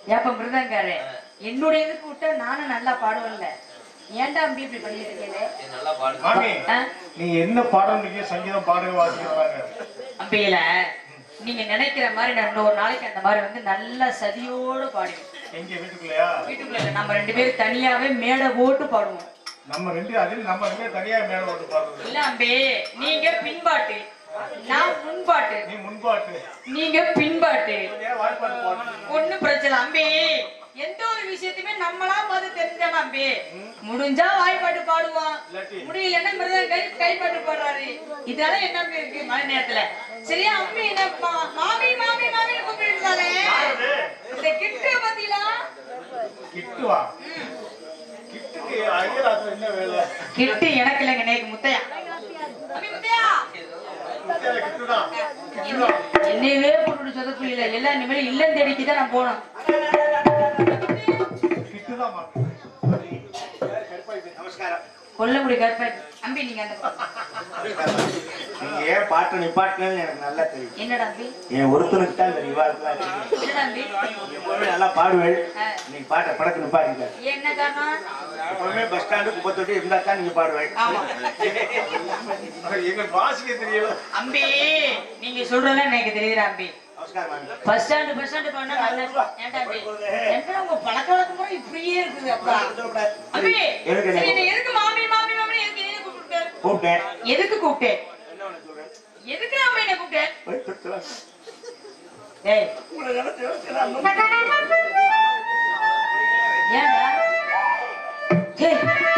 ஏப்ப மிருதங்காரு என்னுடைய இதுக்கு விட்டா நானும் நல்லா பாடுவேன்ல ஏன்டா அம்பி இப்படி பண்ணிட்டு இருக்கீங்களே நீ நல்லா பாடு மாமி ஆ? நீ என்ன பாடம் நீங்க சங்கீதம் பாடுங்க வாசிக்கிறாங்க அம்பியில நீங்க நினைக்கிற மாதிரி நான் இன்னொரு நாளைக்கு அந்த மாதிரி வந்து நல்லா சதியோடு பாடுவேன் எங்க வீட்டுக்குள்ளயா வீட்டுக்குள்ள இல்ல, நம்ம ரெண்டு பேரும் தனியாவே மேடை போட்டு பாடுவோம் நம்ம ரெண்டு அதில் நம்ம ரெண்டு பேரும் தனியா மேல ஓட்டு பாடுறது இல்ல அம்பி நீங்க பின்பாட்டு நான் முன்பாட்டு நீ முன்பாட்டு நீங்க பின்பாட்டு ஏன் வாய்ப்பாட்டு பாடு ஒண்ணு பிரச்சனை அம்பி எந்த ஒரு விஷயத்தையுமே நம்மளா பார்த்து தெரிஞ்சானா அம்பி முடிஞ்சா வாய்ப்பாட்டு பாடுவோம் இல்லாட்டி? முடியலன்னா மிருதம் கை கைப்பாட்டு பாடுறாரு இதனால என்ன அம்பி இருக்கு மழை நேரத்துல சரியா அம்பி என்ன மா- மாமி மாமி மாமி கூப்பிட்டு இந்த கிட்ட பாத்தீங்களா கிட்டுவா கிட்டுக்கு ஐயராத்துல என்ன வேலை கிட்டு எனக்கு இல்லைங்க நேக்கு முத்தையா அம்பி முத்தையா முத்தியால கிட்டுதான் கிட்டுதான் என்னையவே போட்டு சொதப்பு இல்ல எல்லாம் இனிமேல் இல்லம் தேடிக்கு தான் நான் போனோம் கிட்டுதான் மாமி நமஸ்காரம் கொல்லமுடி கற்பை அம்பி நீங்க அந்த நீங்க ஏன் பாட்டு நிப்பாட்டுன்னு எனக்கு நல்லா தெரியும் என்னடா அம்பி என் ஒருத்தனுக்கு தான் இந்த விவாதத்துல தெரியும் என்னடா அம்பி எப்பவுமே நல்லா பாடுவேன் ஆ. நீங்க பாட்டை படக்கு நிப்பாட்டிக்க என்ன காரணம் எப்பவுமே பஸ் ஸ்டாண்டு குப்பை தொட்டி இருந்தா தான் நீங்க பாடுவேன் ஆமா எங்க வாசிக்க தெரியல அம்பி நீங்க சொல்றதெல்லாம் எனக்கு தெரியுதுடா அம்பி நமஸ்காரம் மாமி பஸ் ஸ்டாண்டு பஸ் ஸ்டாண்டு போனா நல்லா ஏன்டா அம்பி என்ன உங்க பழக்க வழக்கம் முறை இப்படியே இருக்குது அப்பா அம்பி எதுக்கு சரி, என்ன என்னை எதுக்கு மாமி மாமி மாமி எதுக்கு என்ன கூப்பிட்டு கூப்பிட்டேன் எதுக்கு கூப்பிட்டேன் என்ன ஒண்ணு சொல்றேன் எதுக்கு அம்மா என்ன கூப்பிட்டேன் போய் தொட்டுலாம். ஏய் உங்களை நினைச்சு யோசிச்சு நான் வந்து- ஏன்டா ஏய்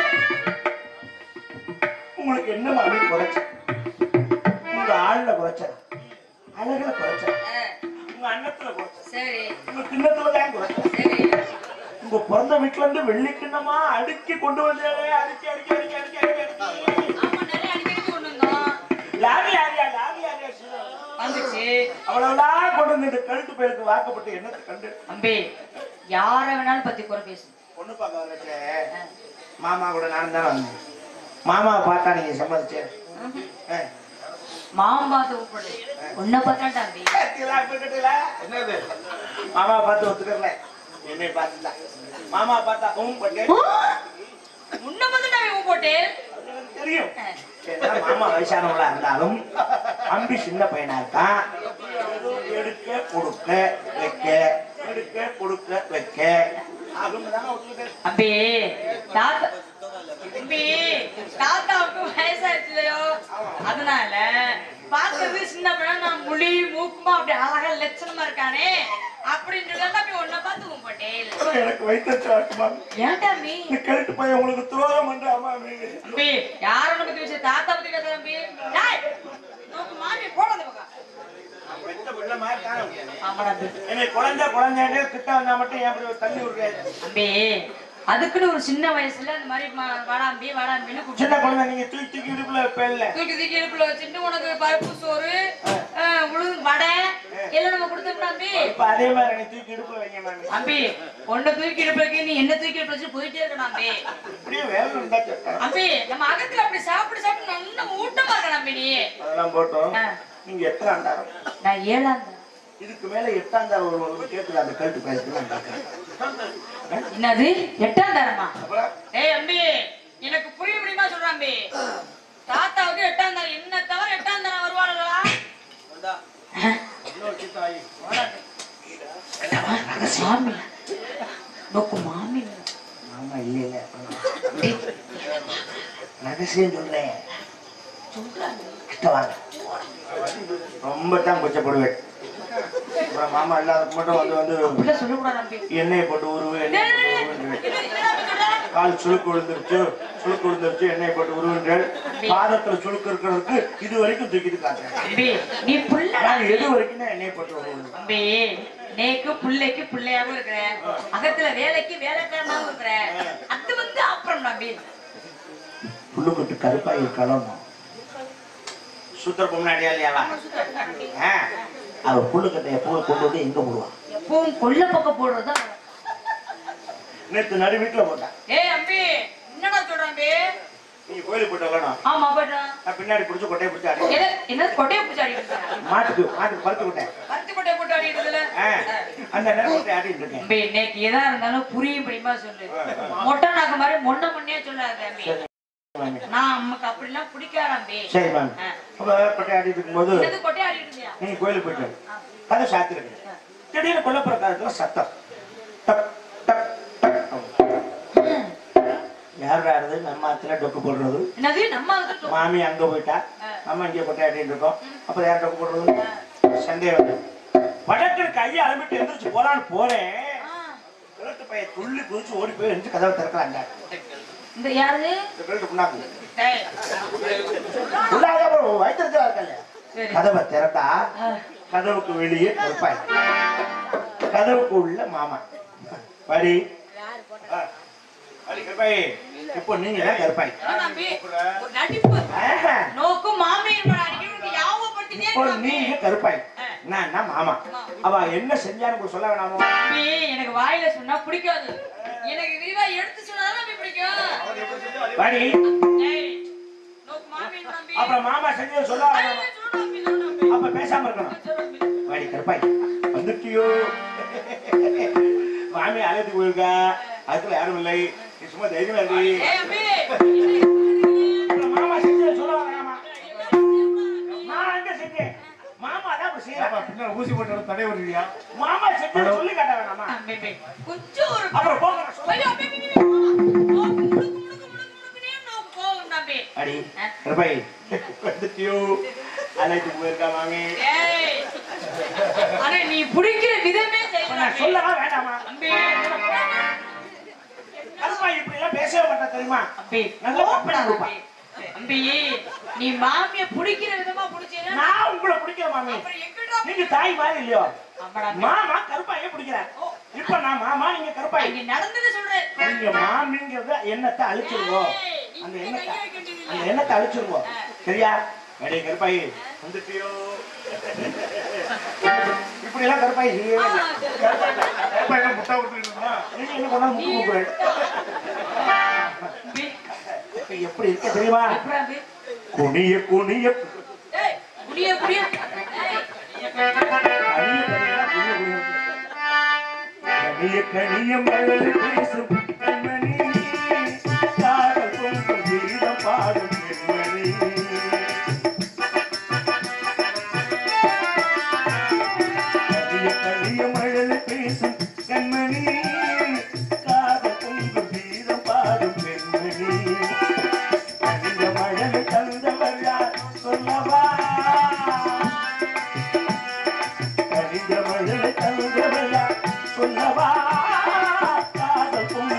உங்களுக்கு என்ன மாமி குறைச்ச உங்க ஆள்ல குறைச்ச அழகுல குறைச்ச ஆ, உங்க அன்னத்துல குறைச்ச சரி உங்க கிண்ணத்துல தான் குறைச்ச சரி உங்க பிறந்த வீட்டுல இருந்து வெள்ளி கிண்ணமா அடுக்கி கொண்டு வந்தாலே அடுக்கி அடுக்கி அடுக்கி அடுக்கி அடுக்கி அடுக்கி ஆமா நிறைய அடிக்கடி கொண்டு வந்தோம் லாரி லாரியா லாரி லாரியா சீரா. வந்துச்சு அவ்வளவுதான் கொண்டு வந்து இந்த கழுத்து பேருக்கு வாக்கப்பட்டு என்னத்தை கண்டு அம்பி யார வேணாலும் பத்தி குறை பேசு பொண்ணு பார்க்க வரச்சே மாமா கூட நானும் தான் வந்தேன் மாமாவை பார்த்தா நீங்க சம்மதிச்சேன் ஆ. மாமன் பார்த்து கூப்பிடு உன்னை பார்த்தாண்டா அம்பி கத்தியெல்லாம் இப்ப கட்டல. என்னது மாமாவை பார்த்து ஒத்துக்கல என்னை பார்த்துட்டா மாமா பார்த்தா உம் பட்டு உன்னை பார்த்து நான் போட்டேன் அது எனக்கு தெரியும் என்னதான் மாமா வயசானவங்களா இருந்தாலும் அம்பி சின்ன பையனா இருக்கான் ஏதோ எடுக்க கொடுக்க வைக்க எடுக்க கொடுக்க வைக்க அதுவும் தானே ஒத்துக்கிட்டேன் அம்பி தாத்தா அம்பி தாத்தாவுக்கு வயசாயிடுச்சு இல்லையோ அதனால பார்த்தது சின்ன பையன் நான் முழி மூக்குமா அப்படி அழகா லட்சணமா இருக்கானே அப்படின்னு சொல்லி அம்பி உன்னை பார்த்து கூப்பிட்டேன் எனக்கு வைத்த மாமி ஏன்டா அம்பி இந்த கழுத்து பையன் உங்களுக்கு துரோகம் பண்றா மாமி அம்பி யார உன்னை பத்தி பேச தாத்தா பத்தி பேசுற அம்பி டேய் நோக்கு மாமி போட அந்த பக்கம் பெத்த பிள்ளை மாதிரி தானே. ஆமாடா அம்பி என்னை குழந்தை குழந்தைன்னு கிட்ட வந்தா மட்டும் ஏன் அப்படி ஒரு தண்ணி விடுறாரு அம்பி அதுக்குன்னு ஒரு சின்ன வயசுல இந்த மாதிரி ம- வாடாம்பி வாடாம்பின்னு சின்ன கூப்பிட்டு குழந்தை நீங்க தூக்கி தூக்கி இடுப்புல வைப்பேன்ல தூக்கி தூக்கி இடுப்புல வச்சுட்டு உனக்கு பருப்பு சோறு அஹ், உளுந்து வடை எல்லாம் நம்ம கொடுத்தோம்னா அம்பி இப்ப அதே மாதிரி என்னை தூக்கி இடுப்புல வைங்க மாமி அம்பி உன்னை தூக்கி இடுப்புலக்கு நீ என்ன தூக்கி இடுப்புல வச்சு போயிட்டே இருக்கணும் அம்பி இப்படியே வேலை இருந்தா கேட்டேன் அம்பி நம்ம அகத்துல அப்படி சாப்பிட்டு சாப்பிட்டு நல்ல ஊட்டமா இருக்கணும் அம்பி நீ அதெல்லாம் போட்டோம் ஆ. நீங்க எத்தனை அண்டாரம் நான் ஏழாம் தான். இதுக்கு மேல எட்டாம் தாரம் ஒரு கேட்குது அந்த கழுத்து பேசுறது நான் கேட்கறேன் என்னது எட்டாம் தரமா அப்புறம் ஏய் அம்பி எனக்கு புரிய முடியுமா சொல்றேன் அம்பி தாத்தாவுக்கு எட்டாம் தரம் என்ன தவிர எட்டாம் தரம் வருவாங்களா இன்னொரு சித்தம் ஆகி சாமி நோக்கு மாமி ஆமா இல்ல இல்ல ரகசியம் சொல்றேன் கிட்ட வாங்க ரொம்ப தான் கொச்சப்படுவேன் அப்புறம் மாமா எல்லாருக்கும் மட்டும் வந்து வந்து அப்படியே சொல்லக்கூடாது அம்பி எண்ணெயை போட்டு உருவு எண்ணெயை போட்டு உருவுன்றேன் கால் சுளுக்கு விழுந்துருச்சு சுளுக்கு விழுந்துருச்சு எண்ணெயை போட்டு உருவுன்றேன் பாதத்துல சுளுக்கு இருக்கிறதுக்கு இது வரைக்கும் தூக்கிட்டு காட்டுறேன் அம்பி நீ புள்ள நான் எது வரைக்கும் தான் எண்ணெயை போட்டு உருவுறேன் அம்பி நேக்கு புள்ளைக்கு புள்ளையாவும் இருக்கிற அகத்துல வேலைக்கு வேலைக்காரனாவும் இருக்கிற அது வந்து அப்புறம் அம்பி புல்லுக்குட்டு கருப்பாய் இருக்கலாம் சுத்தர முன்னாடியா இல்லையாவா ஆ, அவ புல்லுக்கட்டைய பூவை கொண்டு வந்து எங்க போடுவான் எப்பவும் கொல்ல பக்கம் போடுறதா நேத்து நடு வீட்டுல போட்டான் ஏய் அம்பி என்னடா சொல்ற அம்பி நீங்க கோயிலுக்கு போயிட்டு வரணும் ஆமா போயிட்டோம் நான் பின்னாடி பிடிச்சி கொட்டையை பிடிச்சி அடி என்ன என்ன கொட்டையை பிடிச்சி ஆடிட்டு மாட்டுக்கு மாட்டுக்கு பருத்து விட்டேன் பருத்தி கொட்டையை போட்டு ஆடிட்டு அந்த நேரம் கொட்டை ஆடிட்டு இருக்கேன் தம்பி இன்னைக்கு எதா இருந்தாலும் புரியும் படிமா சொல்லு மொட்டை நாக்கு மாதிரி மொன்ன மொன்னே சொல்லாத தம்பி சரி மாமி. நான் அம்மாக்கு அப்படிலாம் பிடிக்காத தம்பி சரி மேம் ஆ. அப்ப கொட்டை ஆடிட்டு இருக்கும்போது என்னது கொட்டை ஆடிட்டு இருந்தியா நீங்க கோயிலுக்கு போயிட்டு கதை சாத்திருக்கு திடீர்னு கொல்லப்புற காலத்துல சத்தம் டப் டப் டப் யார் ஆடுறது நம்ம ஆத்துல டொக்கு போடுறது என்னது நம்ம வந்து மாமி அங்க போயிட்டா ஆ. அம்மா இங்கே கொட்டை ஆடிட்டு இருக்கோம் அப்புறம் யார் டொக்கு போடுறது சந்தேகம் வடக்கு கையை அலம்பிட்டு எந்திரிச்சு போலான்னு போறேன் கிழட்டு பையன் துள்ளி குதிச்சு ஓடி போய் எந்திரிச்சு கதவை திறக்கலாங்க இந்த யாரு இந்த கிழட்டு புண்ணாக்கு டேய். உள்ளாக அப்புறம் வயிற்றுச்சலா இருக்கல சரி கதவை திறந்தா ஆ. கதவுக்கு வெளியே கருப்பாய் கதவுக்கு உள்ள மாமா படி ஆ. அடி கருப்பாய் இப்போ நீங்க தான் கருப்பாய் என்ன தம்பி ஒரு நடிப்பு ஆஹா. நோக்கு மாமியின் படம் அடிக்கடி உனக்கு ஞாபகப்படுத்திட்டே இப்போ இருக்கான் நீங்க தம்பி. கருப்பாய் ஆ. நான் தான் மாமா அவ என்ன செஞ்சான்னு கூட சொல்ல வேணாமோ தம்பி, எனக்கு வாயில சொன்னா பிடிக்காது எனக்கு நீதா எடுத்து சொன்னாதான் தம்பி பிடிக்கும் அவர் எப்படி செஞ்சோ அதே படி டேய், நோக்கு மாமியின் தம்பி. அப்புறம் மாமா செஞ்சது சொல்ல ஐயோ, வேணாமா சொல்லு தம்பி, சொல்லு தம்பி. அப்ப பேசாம இருக்கணும் சொல்லு தம்பி. வாடி கருப்பாய் வந்துட்டியோ மாமி அழைத்து போயிருக்கா அதுக்குள்ள யாரும் இல்லை நீ சும்மா தைரியமா இருக்கு ஏய், அம்பி, என்ன அப்புறம் மாமா செஞ்சது சொல்ல வேணாமா இது? நான் எங்க செஞ்சேன் மாமா தான் அப்படி செய்யறான் ஏப்பா, பின்னால ஊசி போட்டு வந்து தடை விடுறியா மாமா செஞ்சது சொல்லி காட்ட வேணாமா அம்பி, அம்பி, கொஞ்சம் ஒரு அப்புறம் போங்க நான் சொல்றேன். ஐயோ, அம்பி, அம்பி, அம்பி, நோக்கு, முடுக்கு, முடுக்கு, முடுக்கு, முடுக்குனே நோக்கு போகும் தம்பி. அடி கருப்பாய் வந்துட்டியோ அழைத்து போயிருக்கா மாமி ஏய், ஆனா நீ பிடிக்கிற விதமே அப்ப செய்யணும் நான் சொல்லவா வேண்டாமா அம்பி. கருப்பாய் இப்படி எல்லாம் பேசவே மாட்டேன் தெரியுமா அம்பி, நல்லா கோபப்படாத கொடுப்பா. அம்பி. அம்பி, நீ மாமிய பிடிக்கிற விதமா பிடிச்சீங்கன்னா நான் உங்களை பிடிக்கிற மாமி அப்புறம் எங்கடா நீங்க தாய் மாதிரி இல்லையோ அம்மாடா, அம்பி. மாமா கருப்பாயே பிடிக்கிறேன் இப்ப நான் மாமா நீங்க கருப்பாய் இங்க நடந்தது சொல்றேன் நீங்க மாமிங்கிறத எண்ணத்தை அழிச்சிருவோம் ஏய், அந்த இங்க எண்ணத்தை கைய வைக்க வேண்டியது அந்த இல்ல. எண்ணத்தை அழிச்சிருவோம் சரியா அடே கருப்பாய் வந்துட்டியோ இப்படி எல்லாம் கருப்பாய் செய்யவே ஆ, இல்லை. சரி. ஏப்பா, என்ன முட்டா விட்டுட்டு இருந்தா? நீங்க என்ன கொண்டாந்து நீ முட்டு கூப்பிடுறேன் அம்பி, இப்ப எப்படி இருக்க தெரியுமா எப்படி அம்பி? குனிய குனிய ஏய், குடிய, குடிய. ஏய், கனிய கனிய கனிய மழை பேசும் கண்மணி காதல் பொங்கும் கீதம் பாடும் பெண்மணி கனிய கனிய மழை பேசும் கண்மணி காதல் பொங்கும் கீதம் பாடும் பெண்மணி கனிய மழை தந்தவர் யார் சொல்லவா கனிந்த மழை தந்தவையா சொல்லவா காதல் பொங்கும்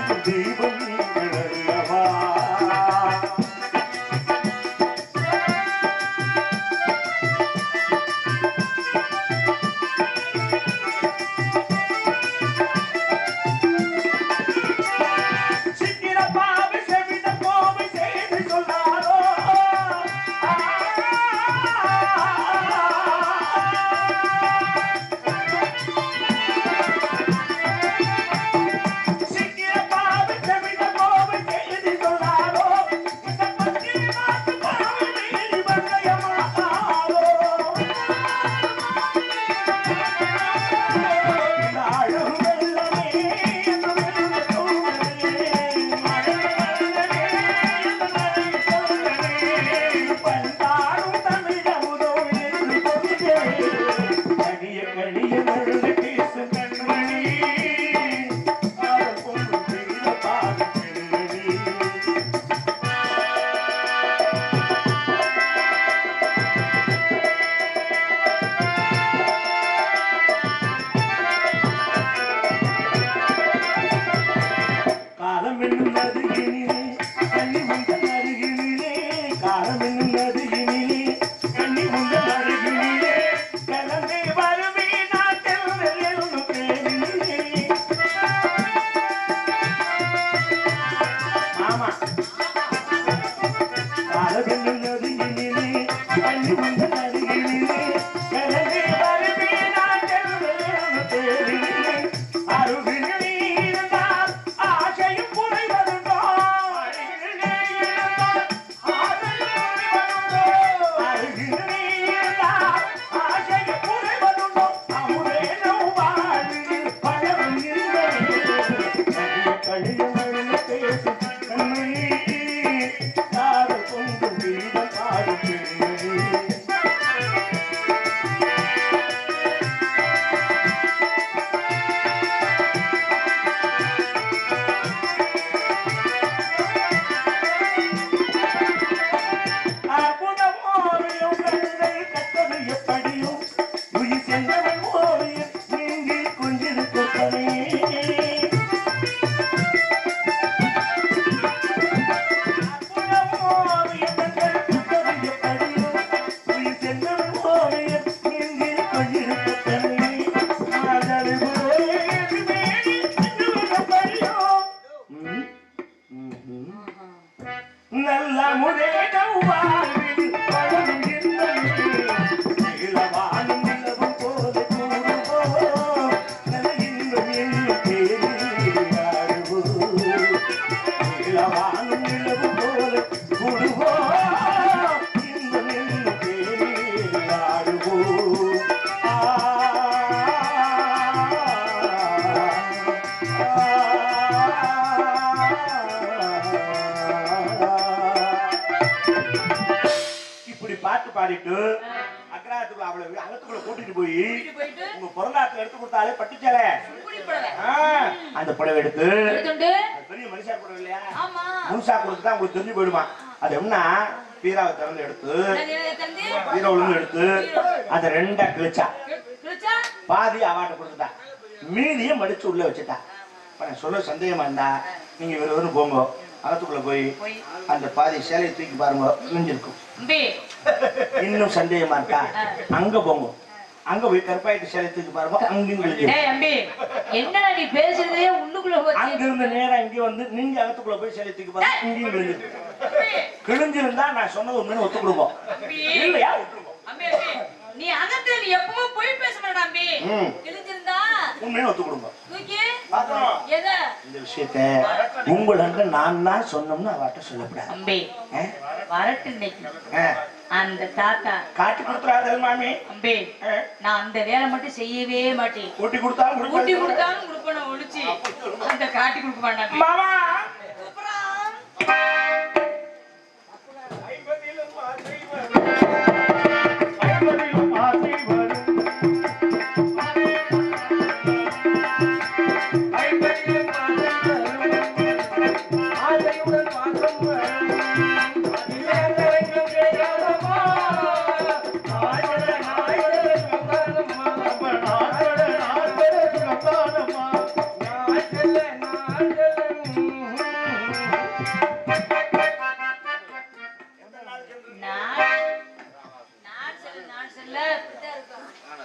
விளையாடிட்டு அக்கராத்துக்குள்ள அவளை அகத்துக்குள்ள கூட்டிட்டு போய் கூட்டிட்டு போயிட்டு உங்க பிறந்தாத்துல எடுத்து கொடுத்தாலே பட்டுச்சேலை சுங்குடி புடவை ஆ, அந்த புடவை எடுத்து எடுத்துண்டு அது பெரிய மனுஷா புடவை இல்லையா ஆமா முழுசா கொடுத்துட்டா உங்களுக்கு தெரிஞ்சு போயிடுமா அது என்ன பீராவை திறந்து எடுத்து என்னது தந்து பீரோல இருந்து எடுத்து அந்த ரெண்டா கிழிச்சா கிழிச்சா பாதி அவாட்ட கொடுத்துட்டா மீதியை மடிச்சு உள்ள வச்சுட்டா இப்ப நான் சொல்ல சந்தேகமா இருந்தா நீங்க வேற வெறும் போங்க அகத்துக்குள்ள போய் போய் அந்த பாதி சேலையை தூக்கி பாருங்க கிழிஞ்சிருக்கும் அம்பி இன்னும் சந்தேகமா இருக்கா அங்க போங்க அங்க போய் கருப்பாயிட்டு சேலை தூக்கி பாருங்க அங்கேயும் கிழிஞ்சிருக்கும் டேய் அம்பி என்னடா நீ பேசுறதே உள்ளுக்குள்ள அங்க போச்சு இருந்து நேரா இங்க வந்து நீங்க அகத்துக்குள்ள போய் சேலை தூக்கி பாருங்க இங்கேயும் கிழிஞ்சிருக்கும் அம்பி, கிழிஞ்சிருந்தா நான் சொன்னது உண்மைன்னு ஒத்து கொடுப்போம் அம்பி இல்லையா விட்டுருவோம் அம்பி அம்பி நீ அகத்துல நீ எப்பவும் போய் பேச மாட்டா அம்பி ம். கிழிஞ்சிருந்தா உண்மைன்னு ஒத்து கொடுப்போம் தூக்கி பாத்திரம் எத இந்த விஷயத்த உங்களுக்கு நான் தான் சொன்னோம்னு அவட்ட சொல்லக்கூடாது அம்பி ஆ? வரட்டு இன்னைக்கு ஆ. அந்த தாத்தா காட்டி கொடுத்துறாரு மாமி அம்பி ஆ. நான் அந்த வேலை மட்டும் செய்யவே மாட்டேன் ஊட்டி கொடுத்தாலும் ஊட்டி கொடுப்பாரு. கொடுத்தாலும் கொடுப்பன ஒழிச்சு அந்த காட்டி கொடுக்க மாட்டான் மாமா ஐம்பதிலும் ஆசை வரும் ஐம்பதிலும் ஆசை வரும் ஆசையுடன் மாற்றம் வரும் இளையர்களுக்கும் கிடைக்காதம்மா நாயகர நாயகர சுகந்தானம்மா நாயகர நாயகர சுகந்தானம்மா நாயகர நாயகர நான் நான் செல்ல நான் செல்ல இப்படித்தான் இருக்கும்.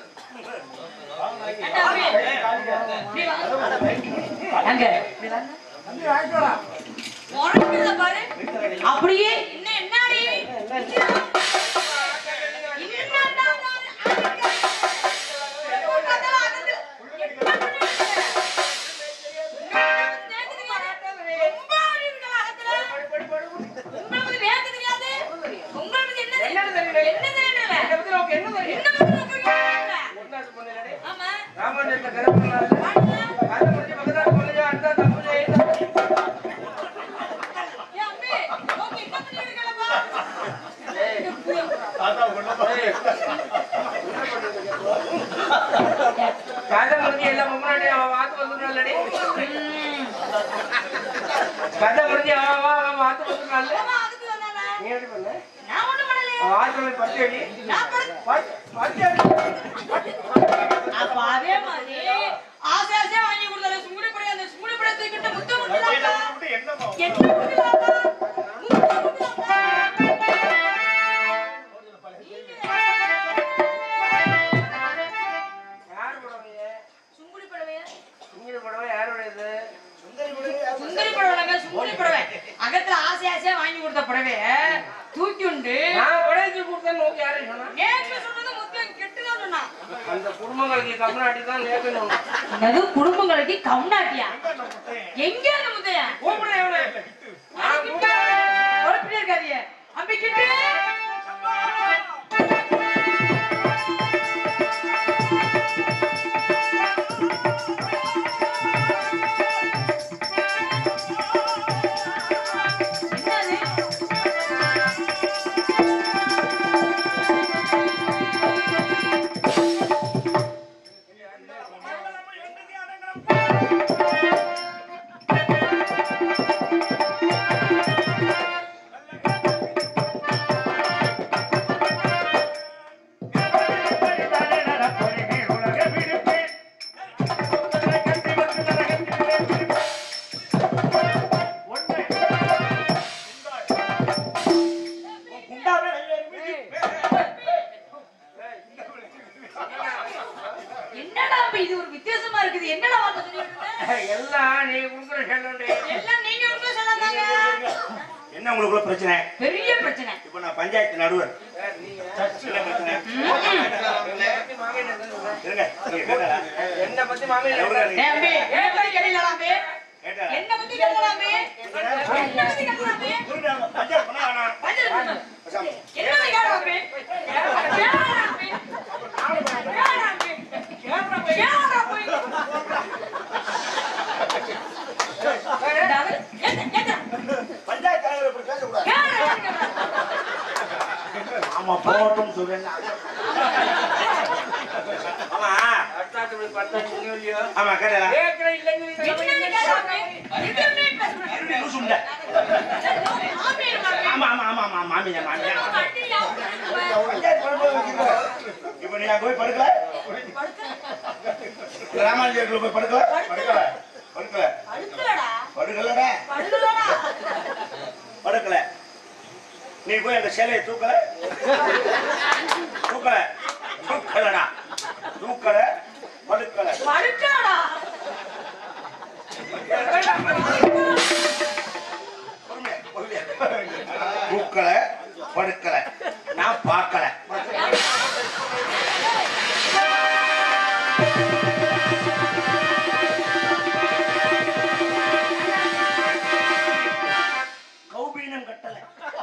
ஏண்டா அம்பி? இப்படி வா. அங்க இப்படி வாங்க. உறங்குறத பாரு அப்படியே இன்னும் என்னடி இன்னும் தான் நான் அடிக்க. எப்போ பார்த்தாலும் அகந்து. என்ன பண்ணிட்டு இருக்க? இன்னும் நேத்து தெரியாது. ரொம்ப ஆடி இருக்கா அகத்துல. உங்களுக்கு நேத்து தெரியாது. உங்களுக்கு என்ன தெரியும்? என்ன தெரியும்? என்ன தெரியும்? என்ன தெரியும்? ஆமா. ஏன் அம்பி? நோக்கி என்ன பண்ணிட்டு இருக்கலப்பா? தாத்தா கொண்டு கதை முடிஞ்சு எல்லாம் முன்னாடி அவன் வாத்து வந்துடுறான்லடி ம். கதை முடிஞ்சு அவன் வா அவன் வாத்து வந்துடுறான்ல அம்மா, அதுக்கு வந்தானா? நீ எப்படி பண்ண நான் ஒண்ணும் பண்ணலையே. அவன் வாத்து பத்து அடி நான் பண்ண- பத்து- பத்து அடி அப்ப அதே மாதிரி ஆசை ஆசையா வாங்கி கொடுத்தாரு சுங்குடி படை அந்த சுங்குடி படை தூக்கிட்டு முத்தம் கொடுக்கலாமா என்னமா என்ன கொடுக்கலாமா முத்தம் கொடுக்கலாமா யார் புடவைய சுங்குடி படவையா இங்கிற புடவை யாருடையது சுந்தரி புடவைங்க சுங்குடி புடவை அகத்துல ஆசை ஆசையா வாங்கி கொடுத்த புடவைய தூக்கி உண்டு நான் புடவைக்கு கொடுத்தேன்னு நோக்கி யாரும் சொன்னா நேற்று சொன்னது முத்தம் கெட்டுதான் சொன்னான் அந்த குடும்பங்களுக்கு தமிழ்நாட்டில் தான் நேர்க்கணும் என்னது குடும்பங்களுக்கு கம்நாட்டியா எங்க அந்த முத்தையா கூப்பிட எவனை நான் கூப்பிட குழப்பிட்டே இருக்காதீங்க அம்பி கிட்டு என்னது குண்டாவே வெளியே இருக்கு. என்னடா அப்ப இது ஒரு வித்தியாசமா இருக்குது என்னடா வார்த்தை சொல்லிட்டு இருக்க? எல்லாம் நீ கொடுக்குற செல்லண்டே எல்லாம் நீங்க ஒண்ணும் சொல்லாதாங்க என்ன உங்களுக்குள்ள பிரச்சனை பெரிய பிரச்சனை இப்ப நான் பஞ்சாயத்து நடுவர் என்ன பிரச்சனை இருங்க நீங்க கேட்டா என்னை பத்தி மாமியார் டேய் அம்பி, என்ன பத்தி கேட்டீங்களா அம்பி? கேட்டா என்ன பத்தி கேட்டீங்களா அம்பி? என்ன பத்தி கேட்டீங்களா அம்பி? பஞ்சாயத்து பண்ண வேணாம் பதில் சொல்லு. பேசாம. என்ன பத்தி கேட்டா அம்பி? கேட்டா அம்பி. கேட்டா அம்பி. கேட்டா போய். ஏதாவது, ஏத்த, ஏத்த. பஞ்சாயத்து தலைவர் இப்படி பேசக்கூடாது கேட்டா, கேட்டா. ஆமா போகட்டும் சொல்றேன் ஆமா அத்தாத்து இப்படி பத்தாச்சு இல்லையோ ஆமா கேட்டா கேட்கற இல்லைன்னு என்னன்னு கேட்டாங்க? எதுவுமே பேச லூசு உண்டை. ஆமா ஆமா ஆமா ஆமா மாமியா மாமியா இப்ப நீ அங்க போய் படுக்கல ராமானுஜர்ல போய் படுக்கல படுக்கல படுக்கல படுக்கலடா படுக்கல நீ போய் அந்த சேலையை தூக்கல தூக்கல தூக்கலடா தூக்கல படுக்கல பொறுமையா, பொறுமையா. தூக்கல படுக்கல நான் பார்க்கல கௌபீனம் கட்டல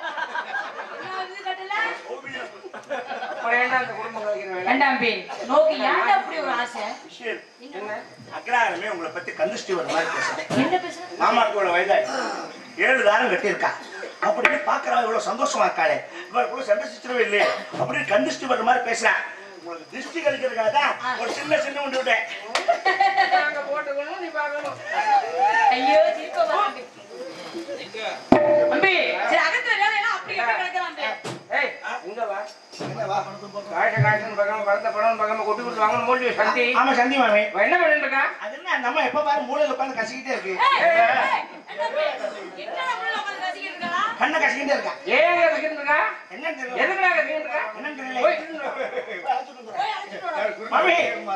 கௌபீனம் அப்புறம் என்ன அந்த குடும்பம் கழிக்கிற வேலை வேண்டாம்பி நோக்கி ஏன்டா அப்படி ஒரு ஆசை விஷயம் என்ன அக்ராரமே உங்களை பத்தி கந்துஷ்டி வர மாதிரி பேசுறேன் என்ன பேசுற மாமாக்கு இவ்வளவு வயதாய் ஏழு தாரம் கட்டியிருக்கா அப்படின்னு பாக்குறா இவ்வளவு சந்தோஷமா இருக்காளே இவருக்குள்ள சண்டை சித்திரவே இல்லையே அப்படின்னு கந்திஷ்டி வர்ற மாதிரி பேசுறேன் உங்களுக்கு திருஷ்டி கழிக்கிறதுக்காக தான் ஒரு சின்ன சின்ன ஒன்று விட்டேன் நாங்க போட்டுக்கணும் நீ பார்க்கணும் ஐயோ சிரிப்ப வராண்டி அம்பி சரி அகத்துல வேலையெல்லாம் அப்படி எப்படி கிடக்குறான் ஏய் இங்க வா காய்ச்ச காய்ச்சல் பார்க்காம பறந்த படம் பார்க்காம கொட்டி கொடுத்து வாங்கணும் மூலிகை சந்தி ஆமா சந்தி மாமி அவன் என்ன பண்ணிட்டு இருக்கா அது என்ன அந்த அம்மா எப்ப பாரு மூலையில உட்காந்து கசிக்கிட்டே இருக்கு கண்ணை கசிக்கிட்டே இருக்கா ஏன் கத்திக்கிட்டு இருக்கா என்னன்னு தெரியல எதுக்குடா கத்திக்கிட்டு இருக்கா என்னன்னு போய் தெரியல மாமி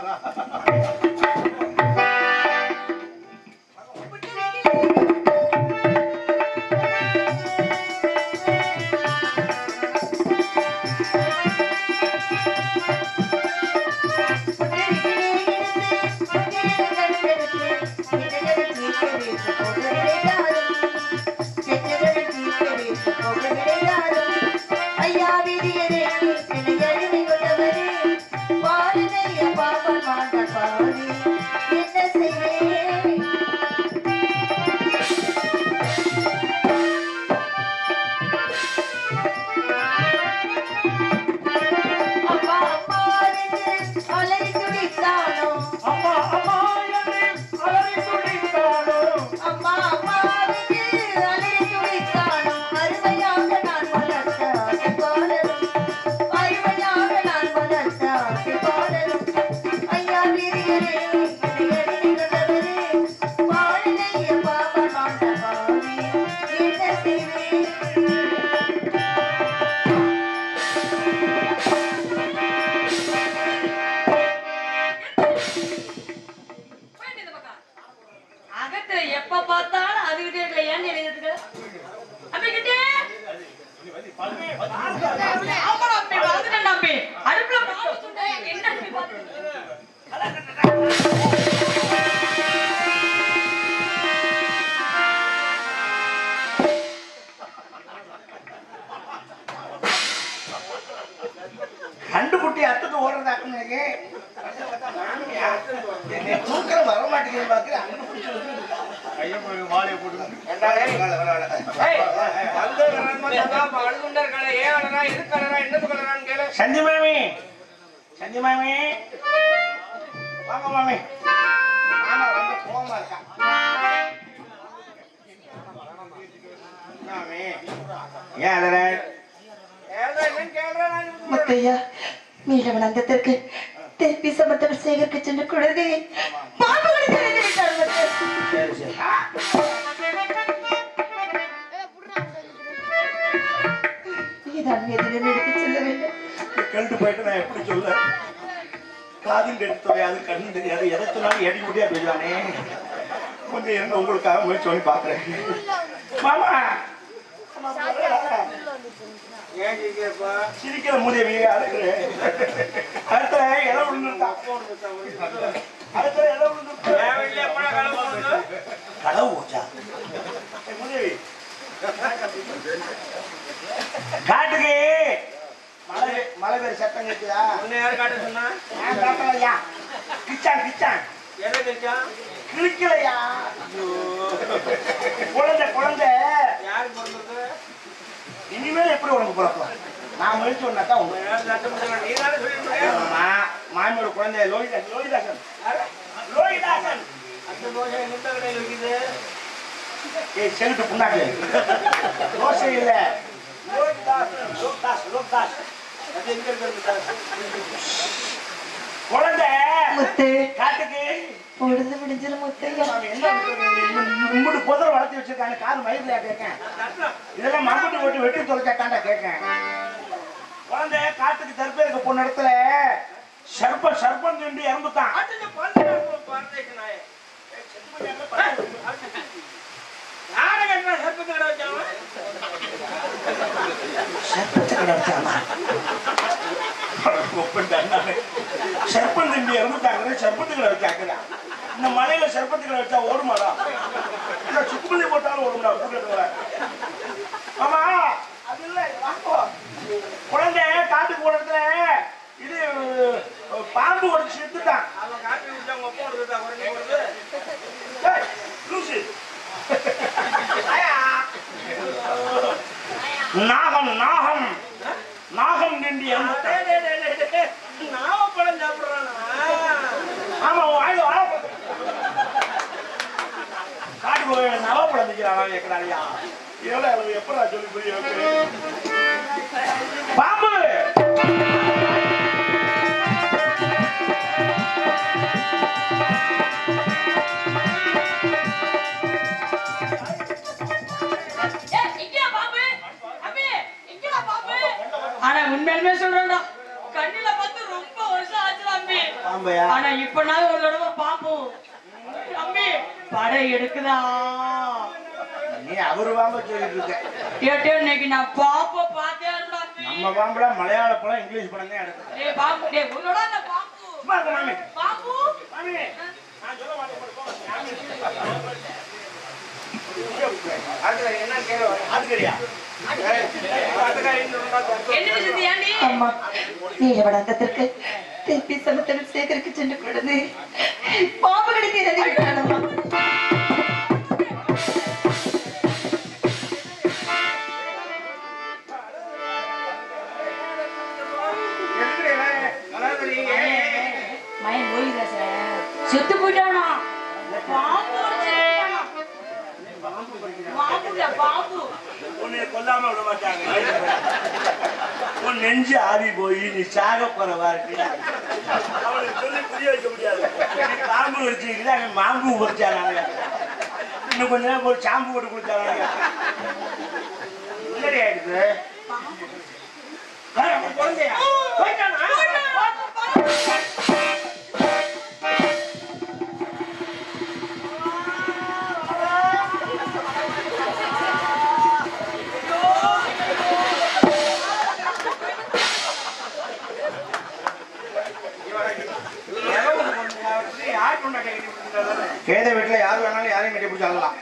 ஐயா விதியரே என்னை எழுதி கொண்டவரே பாருதைய பாப மாண்ட பாவி என்ன செய்வேன் அப்பா அப்பா என்று அலறி துடித்தானோ அம்மா அம்மா என்று அலறி துடித்தானோ அம்மா அம்மா என்று அலறி துடித்தானோ அருமையாக நான் வளர்த்த ஆசை பாடலும் அருமையாக நான் வளர்த்த ஆசை பாடலும் ஐயா விரியரே விரியரே பாடலைய பாப மாண்ட பாவி என்ன செய்வேன் அகத்துல எப்ப பார்த்தாலும் அதுகிட்டே இருக்கல ஏன் எழுதிட்டு அம்பிக்கிட்டே ஆமா அம்பி வந்துட்டேன் அம்பி அடுப்புல பால் சுண்டை என்ன அம்பி பார்த்துட்டு கண்டு குட்டி அத்துட்டு ஓடுறதாக்குன்னு எனக்கு மாமியா, என்னை தூக்கிற வர மாட்டேங்குது பாக்குறேன் அங்க பிடிச்சு வச்சிருக்கு. ஏண்டா டேய்? வர, வர, வர. ஏய், வந்து கலரமா இருந்தா அப்ப அழுகுண்டர் கலை, ஏன் அழறா, எதுக்கு அழறா, என்னது கலரான்னு கேளு. சந்தி மாமி சந்தி மாமி வாங்க மாமி மாமா ரொம்ப கோவமா இருக்கா மாமி ஏன் அலற ஏன்டா என்னன்னு கேளுடா, நான் இதுக்கு முத்தையா மீளவன் அந்தத்திற்கு திருப்பி சமத்தவர் சேகரிக்க சென்ற குழந்தையை பாம்புகளை திறந்து விட்டார் முத்தையா. சரி சரி நீதான் எதிலும் எடுத்துச் செல்ல வேண்டும் கண்டு போயிட்டு நான் எப்படி சொல்ல காதும் கெடுத்து தெரியாது கண்ணும் தெரியாது எதை சொன்னாலும் எடி முடியா போயிடுவானே கொஞ்சம் இருங்க உங்களுக்காக முயற்சி பண்ணி பாக்குறேன் மாமா ஏன் கேக்குறப்பா? சிரிக்கிற மூதேவி அழுகிறேன் அடுத்த இலை விழுந்துருக்கா அடுத்த இலை விழுந்துருக்கா என் வீட்டுல எப்படா கலவு போகுது? கடவு போச்சா ஏய், மூதேவி காட்டுக்கு மழை மழை பேர் சத்தம் கேட்குதா உன்னை யாரு காட்ட சொன்னா? நான் காட்டலையா கிச்சான் கிச்சான் எதை கேட்டான்? கிழிக்கலையா குழந்தை குழந்தை யாருக்கு பிறந்திருக்கு? இனிமேல் எப்படி உனக்கு பிறக்கும் நான் முயற்சி பண்ணா தான் உண்டு நீ தானே சொல்லிட்டு ஆமா, மாமியோட குழந்தை லோகிதாசன் லோகிதாசன் லோகிதாசன் அந்த தோசை எந்த கடையில் இருக்குது ஏய் செலுத்து புண்ணாக்கு தோசை இல்ல லோகிதாசன் லோக்தாஸ் லோக்தாஸ் அது எங்க இருக்கிறது குழந்தை முத்து காட்டுக்கு பொழுது முடிஞ்சிடும் முத்தையா அவன் என்ன இம்புட்டு புதர் வளர்த்தி வச்சிருக்காங்க காது மயிரில் கேட்கேன் இதெல்லாம் மம்புட்டு போட்டு வெட்டி தொலைச்சாட்டாண்டா கேட்கேன் குழந்தை காட்டுக்கு தற்பேருக்கு போன இடத்துல சர்ப்பம் சர்ப்பம் சொல்லி இறந்துட்டான் ஆட்டுக்கு பல்லு பாரதேச நாயே யாரை கட்டினா சர்ப்பத்தை கடை வச்சாலும் சர்ப்பத்தை கிடச்சானா சர்ப்பம் தம்பி இறந்துட்டாங்க சர்ப்பத்துக்களை வச்சாக்குறா இந்த மலையில சர்ப்பத்துக்களை வச்சா ஓடுமாடா இந்த சுக்குமல்லி போட்டாலும் ஓடும்டா கூட்டிட்டு ஆமா அது இல்ல வாங்கோ. குழந்தை காட்டுக்கு போன இடத்துல இது அஹ், பாம்பு ஒரு செத்துட்டான் அவன் காப்பி குடிச்சா உங்க அப்பா வருதா குறைஞ்சி போறது ஏய், லூசு. ஆயா. நாகம் நாகம் நாகம் நின்று இறந்துட்டான் நாவப்பழம் சாப்பிடுறானா ஆமா உன் வாயில வாழ காட்டு போய் நவப்பழம் நிக்கிறான் கேட்கிறாரியா எவ்வளவு அளவு எப்படா சொல்லி புரிய வைக்கிறேன் பாம்பு ஏய், இங்கேயா பாம்பு? அம்பி, இங்கேயா பாம்பு? ஆனா உண்மையாலுமே சொல்றேன்டா கண்ணுல பார்த்து ரொம்ப வருஷம் ஆச்சுடா அம்பி பாம்பையா ஆனா இப்ப நான் ஒரு தடவை பாம்பு அம்பி படை எடுக்குதா நீ அவரு பாம்பை சொல்லிட்டு இருக்க கேட்டே இன்னைக்கு நான் பாம்ப பார்த்தேன் அம்பி நம்ம பாம்புல மலையாள படம் இங்கிலீஷ் படம் தான் எடுத்து டேய் பாம்பு டேய் உன்னோட அந்த பாம்பு சும்மா இருக்க மாமி பாம்பு மாமி நான் சொல்ல மாட்டேன் அதுல என்ன கேள்வி ஆத்துக்கறியா என்ன விஷயத்து ஏன்டி அம்மா நீலவடாந்தத்திற்கு திருப்பி சமத்தனம் சேகரிக்க சென்று கொடுது பாம்பு கடித்து இறந்து விட்டானம்மா மயன் போயிடா சார் செத்து போயிட்டானா பாம்பு கடிச்சிட்டானா. பாம்புடா பாம்பு உன்னை கொல்லாம விட மாட்டாங்க உன் நெஞ்சு ஆவி போய் நீ சாக போறவா இருக்கு அவனுக்கு சொல்லி புரிய வைக்க முடியாது நீ பாம்பு வச்சிருக்கீங்க அவன் மாம்பு பறிச்சாங்க இன்னும் கொஞ்ச நேரம் போய் சாம்பு போட்டு குடிச்சாங்க என்னடி ஆயிடுது ஏய், அவன் குழந்தையா போயிட்டானா? கேத வீட்டுல யார் வேணாலும் யாரையும் கட்டி பிடிச்சி அழலாம்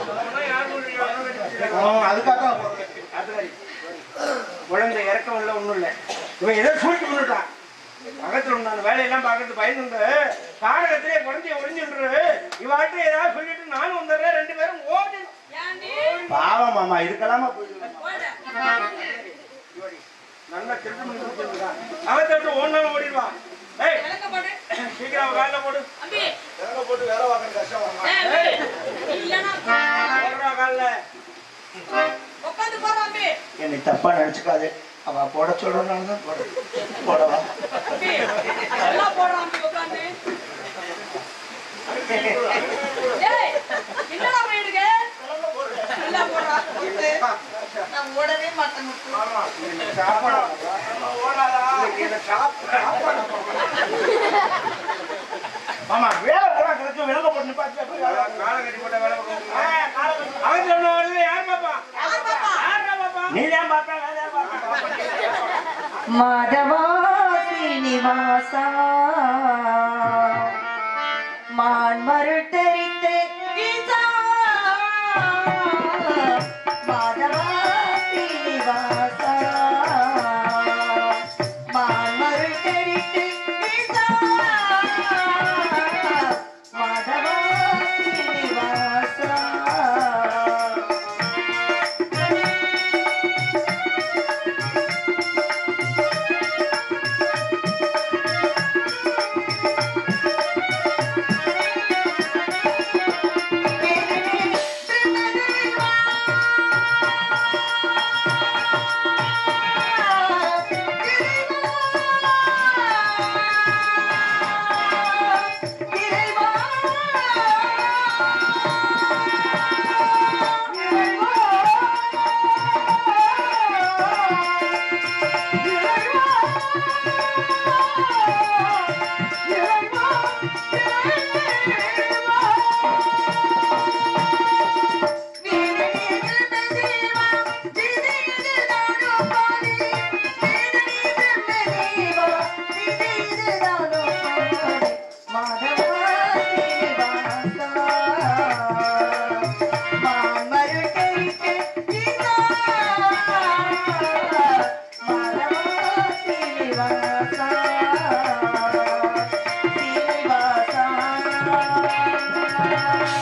அதுக்காக தான் அதுக்காரி. குழந்தை இறக்கம் இல்லை ஒண்ணும் இல்லை இவன் ஏதோ சூழ்ச்சி பண்ணிட்டான் பக்கத்துல உண்டான வேலையெல்லாம் பார்க்கறது பயந்துண்டு காரகத்திலே குழந்தைய ஒளிஞ்சுன்று இவாட்டு ஏதாவது சொல்லிட்டு நானும் வந்துடுறேன் ரெண்டு பேரும் ஓடி ஏன்டி பாவம் மாமா இதுக்கெல்லாமா போயிடுவேன் போடா. நல்லா திருட்டு பண்ணி கொடுத்துருக்கான் அவன் தட்டு ஓடினாலும் ஓடிடுவான் ஏய் விளக்க போடு சீக்கிரம் அவன் காலில் போடு அம்பி போட்டு வேலை வாங்க கஷ்டம் ஏய், அம்பி. இல்லைன்னா போடுறா காலில் உட்காந்து போறோம் அம்பி என்னை தப்பா நினைச்சுக்காது அவ போட சொல்றதுனால தான் போட போடவா அம்பி நல்லா போடுறான் அம்பி உட்காந்து டேய் என்னடா பண்ணிடுங்க நல்லா போடுறா போட்டு. நான் ஓடவே மாட்டேன் முத்து. ஆமா எனக்கு சாப்பாடு ஓடாதா எனக்கு சாப்பாடு ஆமா வேலை பூரா கிடைச்சு விலங்க போட்டு நிப்பாச்சு அப்படி வேலை. காலை கட்டி போட்ட வேலை ஆ, காலை கட்டி- அவன் சொன்ன வருது யார் பாப்பா யார் பாப்பா? யாரா பாப்பா நீ தான் பார்த்தா வேற யார் பார்த்தா? மாதவா சீனிவாசா மான் மருட்டரித்து ஈசா மாதவா சீனிவாசா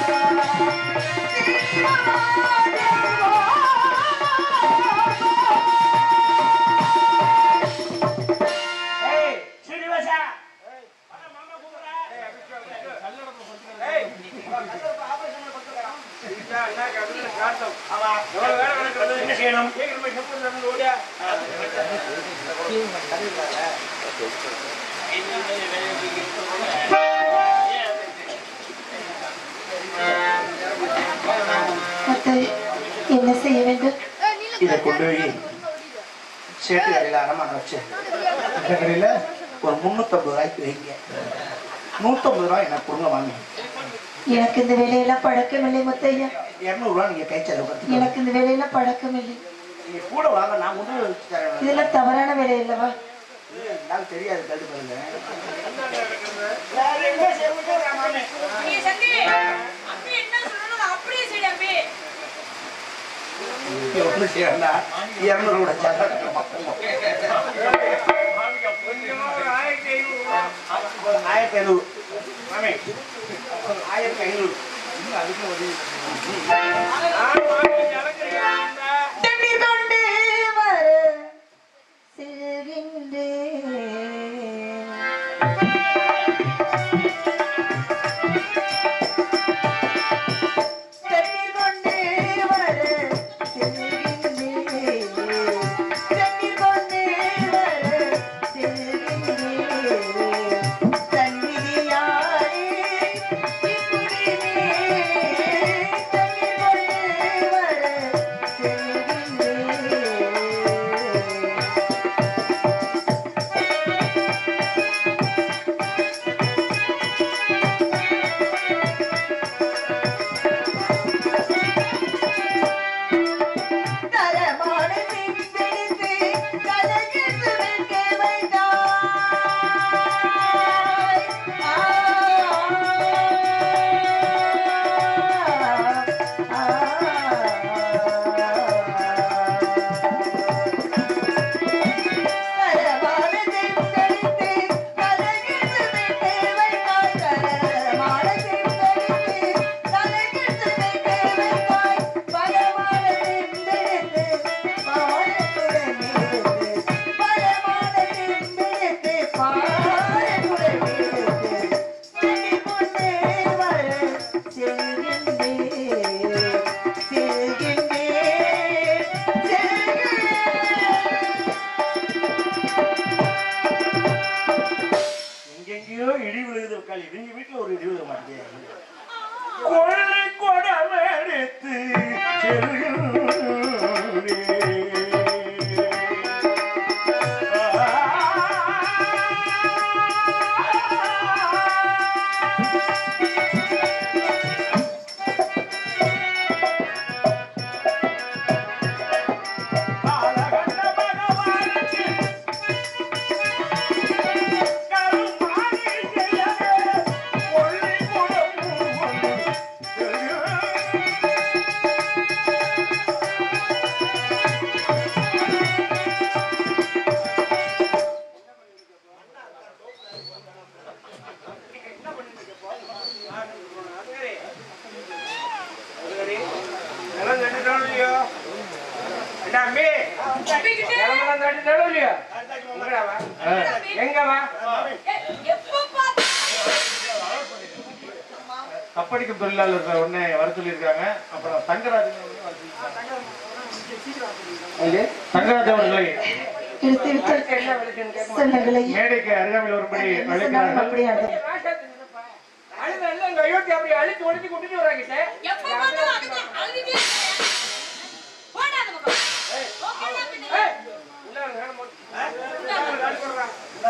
ஏய் ஸ்ரீனிவாசா ஏய் இதா, என்ன கேட்டது? காட்டம். ஆமா எவ்வளவு வேலை கிடக்குறது? என்ன செய்யணும் சீக்கிரம் போய் செப்பு தரணும், ஓடியா. அத்தை என்ன செய்ய வேண்டும் இதை கொண்டு போய் சேட்டு கடையில் அடமான வச்சு கடையில் ஒரு முந்நூற்றம்பது ரூபாய்க்கு வைங்க நூற்றம்பது ரூபாய் எனக்கு கொடுங்க வாங்க எனக்கு இந்த வேலையெல்லாம் பழக்கமில்லை முத்தையா இரநூறுவா நீங்கள் கை செலவு கற்றுக்கலாம் எனக்கு இந்த வேலையெல்லாம் பழக்கமில்லை நீங்கள் கூட வாங்க நான் கொண்டு போய் வச்சு தரேன் இதெல்லாம் தவறான வேலை இல்லவா இது இருந்தாலும் தெரியாது கழுத்து பாருங்க நீ சந்தி அப்படி என்ன சொல்லணும் அதை அப்படியே செய்ய அம்பி ஒன்றும் செய்ய வேண்டாம் இரநூறு கூட கொஞ்சமா ஒரு ஆயிரத்தி ஐநூறு ரூபா. ஆயிரத்தி ஐநூறு மாமி ஆயிரத்தி ஐநூறு அதுக்கும் உதவி நான் வாங்கி ஜலக்கரியா தண்ணீர் கொண்டு வர செல்கின்றேன் தண்ணீர் கொண்டு வர செல்கின்றேன் தண்ணீர் கொண்டு வர செல்கின்றேன் தண்ணீரியாரே இப்படியே தண்ணீர் கொண்டு வர செல்கின்றேன் தரமான பிடித்து கலகிட்டு வைக்க வைத்தாய் ஆ, ஆ, தரமான தென்கழித்து கலகிட்டு வைக்க வைத்தாய் தரமான தென்கழித்து கலகிட்டு வைக்க வைத்தாய் பரமான தென்றெடுத்து பாரத்துடன் எடுத்து பரமான தென்றெடுத்து பாரத்துடன் எடுத்து தண்ணி கொண்டே வர செல்கின்றேன் செல்கின்றேன் செல்கின்றேன் எங்கெங்கேயோ இடி விழுகுது உட்காலி இவங்க வீட்டுல ஒரு இடி விழுக மாட்டேங்குது கொள்ளை கொடம் எடுத்து நிலம் தட்டிட்டாலும் இல்லையோ? என்ன அம்பி? தம்பிக்கிட்டே நிலமெல்லாம் தட்டிட்டாலும் இல்லையோ? எங்கடா வா? எங்க வா? எப்ப பார்த்து கப்படிக்கும் தொழிலாளர்கள் உடனே வர சொல்லியிருக்காங்க அப்புறம் தங்கராஜன் அவர்களையும் வர சொல்லியிருக்காங்க. தங்கராஜ் அவர்களை எடுத்து விட்டு என்ன விளைச்சுன்னு கேட்க சொல்லுங்களே மேடைக்கு அருகாமையில் வரும்படி என்ன சொன்னாலும் அழைக்கிறார்கள் அப்படியே அர்த்தம் மாட்டாது நினைப்பா. அழுது அழுது அந்த அயோத்தி அப்படி அழிச்சு ஒழிச்சு கொண்டுட்டு வராங்கிட்ட எப்ப பார்த்தாலும் அதுக்கு அழுதுட்டே இருக்க. போடா அந்த பக்கம். ஓகேடா பின்ன. உள்ள வாங்க, வேணும் போடு. உள்ள வாங்க, போடுறா.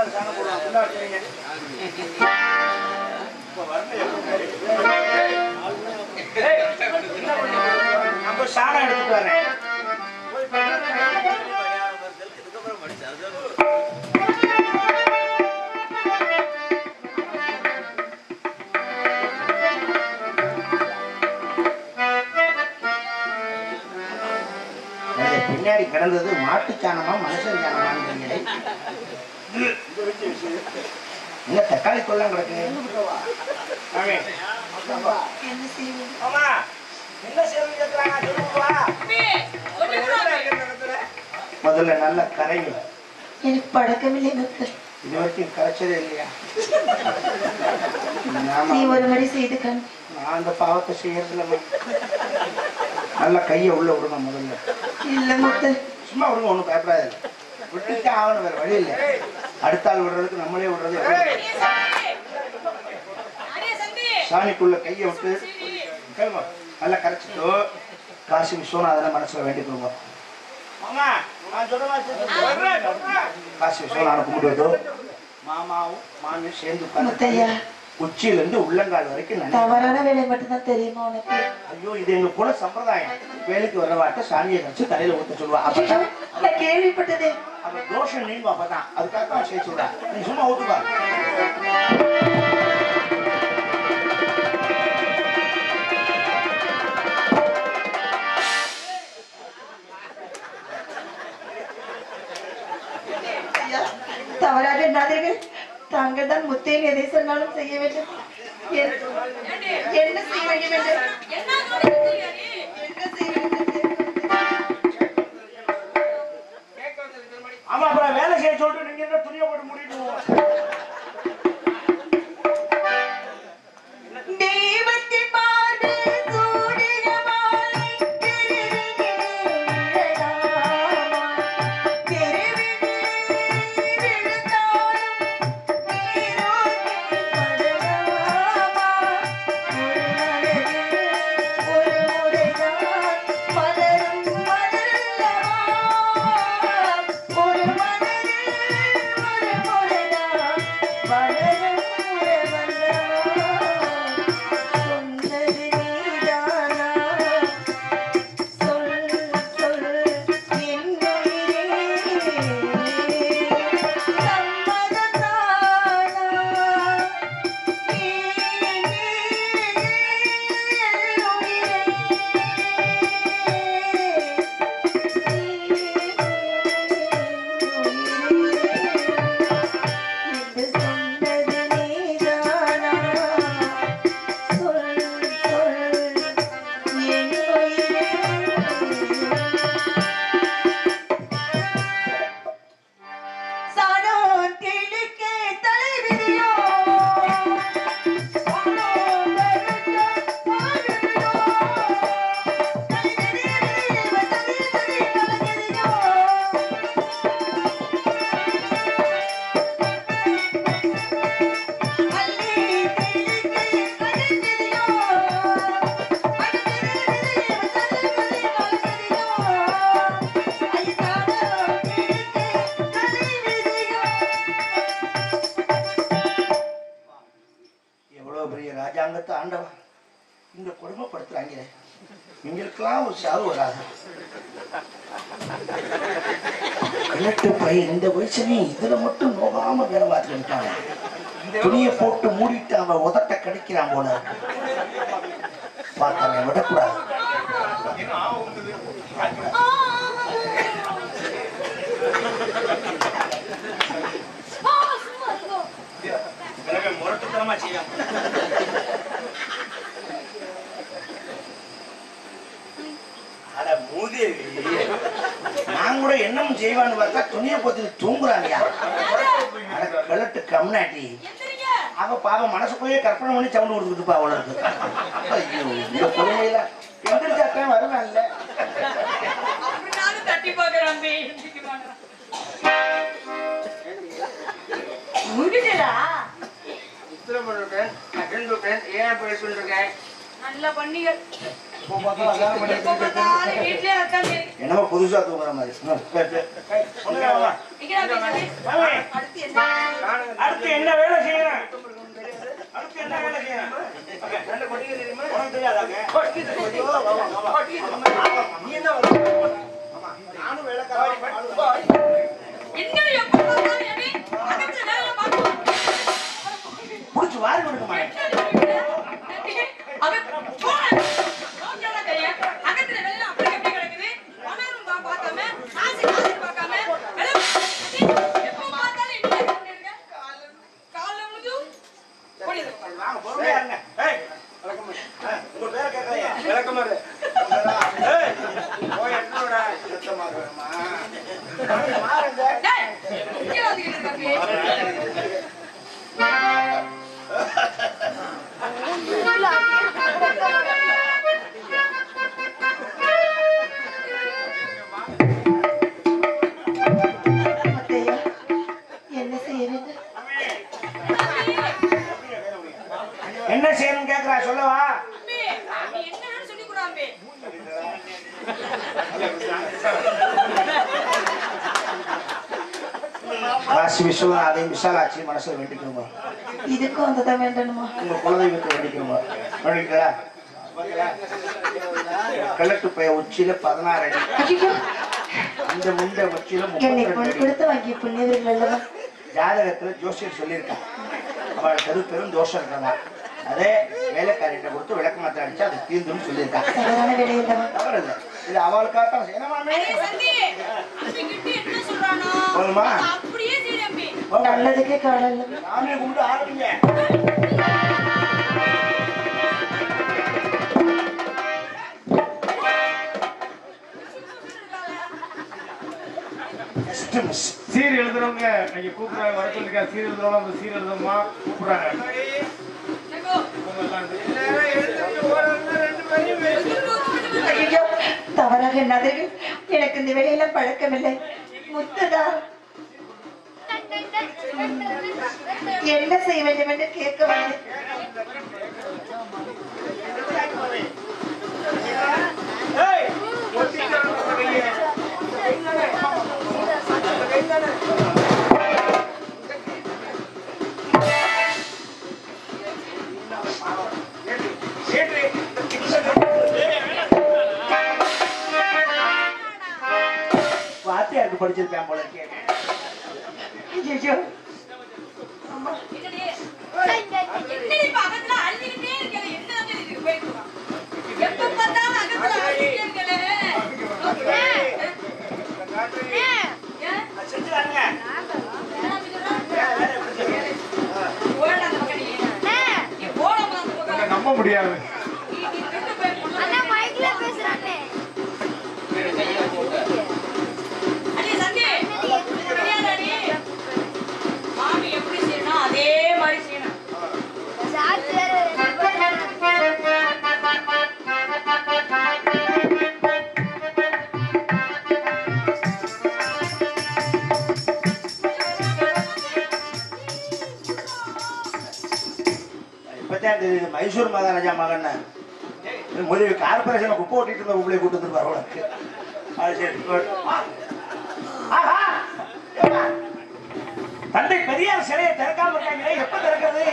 ஏய், என்ன பண்ணிட்டு நம்ம சாணம் எடுத்துட்டு வரேன் அது பின்னாடி கிடந்தது மாட்டு சாணமா மனுஷன் சாணமான்னு தெரியல என்ன தக்காளி கொல்லாம் கிடக்கு மாமி என்ன செய்வது ஆமா என்ன செய்யணும் கேட்கறாங்க சொல்லுவா தம்பி, ஒண்ணு கூட வாங்க. முதல்ல நல்ல கரைங்க எனக்கு பழக்கமில்லை மக்கள் இது வரைக்கும் கரைச்சதே இல்லையா நீ ஆமா ஒரு முறை செய்து கண் நான் அந்த பாவத்தை செய்யறதில்ல நல்லா கையை உள்ள விடுங்க முதல்ல இல்ல மக்கள் சும்மா விடுங்க ஒன்றும் பயப்படாது விட்டுட்டு ஆகணும் வேற வழி இல்லை அடுத்த ஆள் விடுறதுக்கு நம்மளே விடுறது எப்படி? அடே சந்தி சாணிக்குள்ள கையை விட்டு கேளுங்க நல்லா கரைச்சிட்டு காசி விஸ்வநாதனை மனசுல வேண்டிக்கோங்க மாமா நான் சொல்ற மாதிரி காசி விஸ்வநாதனை கும்பிட்டு மாமாவும் மாமியும் சேர்ந்து முத்தையா உட்கார்ந்து உச்சியில இருந்து உள்ளங்கால் வரைக்கும் நனையும். தவறான வேலை மட்டும்தான் தெரியுமா உனக்கு ஐயோ இது எங்க குல சம்பிரதாயம் வேலைக்கு வர்றவாட்ட சாணியை கழிச்சு தலையில ஊத்த சொல்லுவா ஐயோ, அப்பதான் நான் கேள்விப்பட்டதே அவ தோஷம் நீங்கும் அப்பதான் அதுக்காக தான் செய்ய சொல்றா நீ சும்மா ஊத்துப்பா ஐயா, தவறாக எண்ணாதீர்கள் தாங்கள் தான் முத்தையன் எதை சொன்னாலும் செய்ய வேண்டும் என்- என்ன செய்ய வேண்டும் என்று என்ன சொல்றீங்க நீ? என்ன செய்ய வேண்டும் என்று ஆமா அப்புறம் வேலை செய்ய சொல்லிட்டு நீங்க என்ன துணியை போட்டு மூடிட்டு தெய்வத்தின் மார்பில் சூடிய மாலை தெருவினிலே விழலாமா? தெருவினிலே விழுந்தாலும் நீரோக்கி படலாமா? ஒரு மனதில் ஒரு முறைதான் மலரும் மலரல்லவா? ஒரு மனதில் ஒரு முறைதான் மலரும் உறவல்லவா? சொன்னது நீதானா சொல் சொல் என் உயிரே சம்மதத்தானா நீ என்று சொன்னது நீதானா சொல் சொல் என் உயிரே சாணோன் கிளிக்கு தலைவிதியோ வானோன் வருத்த பாடுவியோ தலைவிதியே வசதியதே கலங்கதியோ அல்லி கிளிக்கு தலைவிதியோ அடிவிதியே வசதியதே கலங்கதியோ ஐயானோ கிளிக்கு தலைவிதியோ எவ்வளவு பெரிய ராஜாங்கத்தை ஆண்டவா இந்த கொடுமைப்படுத்துறாங்க எங்களுக்கெல்லாம் ஒரு சாவு வராது கிழட்டு பையன் இந்த வயசுலயும் இதுல மட்டும் நோகாம வேலை பார்த்துட்டு இருக்காங்க துணியை போட்டு மூடிட்டு அவன் உதட்ட கடிக்கிறான் போல பார்த்தவன் விடக்கூடாது முரட்டுத்தனமா செய்யாம அட மூதேவி நான் கூட என்னமும் செய்வான்னு பார்த்தா துணியை போட்டு தூங்குறாங்கயா அட கிழட்டு கம்னாட்டி எந்திரிங்க. அவ பாவம் மனசுக்குள்ளேயே கற்பனை பண்ணி சவுண்ட் கொடுத்துட்டுப்பா அவள இருக்கு ஐயோ இந்த கொடுமையில எந்திரிச்சாத்தான் வருவான்ல அப்படின்னாலும் தட்டி பார்க்கறான் தம்பி. எந்திரிக்க மாட்றான். முடிஞ்சுடா. உத்தரவு பண்ணிருக்கேன் அட்டன் பண்ணிருக்கேன் ஏன் போய் சொல்லிருக்கேன் நல்ல பண்ணிங்க எப்ப பார்த்தாலும் வீட்லயே உட்கார்ந்து. என்னமோ புதுசா தூங்குற மாதிரி ம், சரி, சரி. ஒண்ணுமே வேணாம். இங்கடா போய் சொல்லு. மாமி, அடுத்து என்ன நானும் அடுத்து என்ன வேலை செய்யணும் அடுத்து என்ன வேலை செய்யணும் ரெண்டு கொட்டிங்க தெரியுமா உனக்கு தெரியாதாங்க ஐயோ, வா, வா, வா, வா. நீ என்ன வர? ஆமா, நானும் வேலைக்காரன் என்ன எப்ப பார்த்தாலும் எடி, பக்கத்துல வேலை பார்க்கணும். புடிச்சு வாரி கொடுக்க மாட்டேன் அகத்துல போன. நோக்கியால தெரியும். அகத்துல வெள்ளம் அப்படி எப்படி கிடக்குது? பணம் பா- பார்க்காம, காசு காசு பார்க்காம, வெள்ளம் எப்ப பார்த்தாலும் என்ன பண்ணிருக்க? காலைல காசி விஸ்வநாதையும் விசாலாட்சி மனசுல வேண்டிக்கணுங்க இதுக்கும் அந்த தான் வேண்டணுமா உங்க குலதெய்வத்தை வேண்டிக்கணுங்க வேண்டிக்கிறா கிழக்கு பைய உச்சியில பதினாறு அடி ஐயோ இந்த முந்த உச்சியில என்னை முப்பத்தி பொன் அடி கொடுத்து வாங்கிய புண்ணியவர்கள் அல்லவா ஜாதகத்துல ஜோசியர் சொல்லியிருக்கான் அவள் பெரு பெரும் தோஷம் இருக்கா அதே வேலைக்காரிட்ட கொடுத்து விளக்கு மாத்திரை அடிச்சா அது தீர்ந்துன்னு சொல்லியிருக்கான் தவறான வேலை அல்லவா தவறு இல்லை இது அவளுக்காக தான் என்னமாமே போதுமா நல்லதுக்கே காலம் அல்லவா சாமியை கும்பிட்டு ஆரம்பிங்க Just miss. சீர் எழுதுறவங்க நீங்க கூப்பிடுறாங்க வர சொல்லிருக்கா சீர் எழுதுறவங்க அந்த சீர் எழுதுமா கூப்பிடுறாங்க இவங்க எல்லாம் வந்து- ஐயோ தவறாக எண்ணாதீர்கள் எனக்கு இந்த வேலையெல்லாம் பழக்கமில்லை முத்துதா என்ன செய்ய வேண்டும் என்று கேட்க வந்தேன் வாத்தியாருக்கு படிச்சிருப்பேன் போல இருக்கே. ஐயோ செஞ்சுறாங்க. இதை நம்ப முடியாது அண்ணா மைக்ல பேசுறானே மாமி எப்படி செய்யணும் அதே மாதிரி செய்யணும் இப்பதான் தெரியுது மைசூர் மகாராஜா மகன் முடிவு கார்பரேஷன் குப்பை ஓட்டிட்டு இருந்த உங்களை கூட்டு வந்து பரவாயில்ல அது சரி good. ஆஹா! ஏம்மா? தந்தை பெரியார் சிலையை திறக்காம இருக்காங்களே எப்ப திறக்கிறது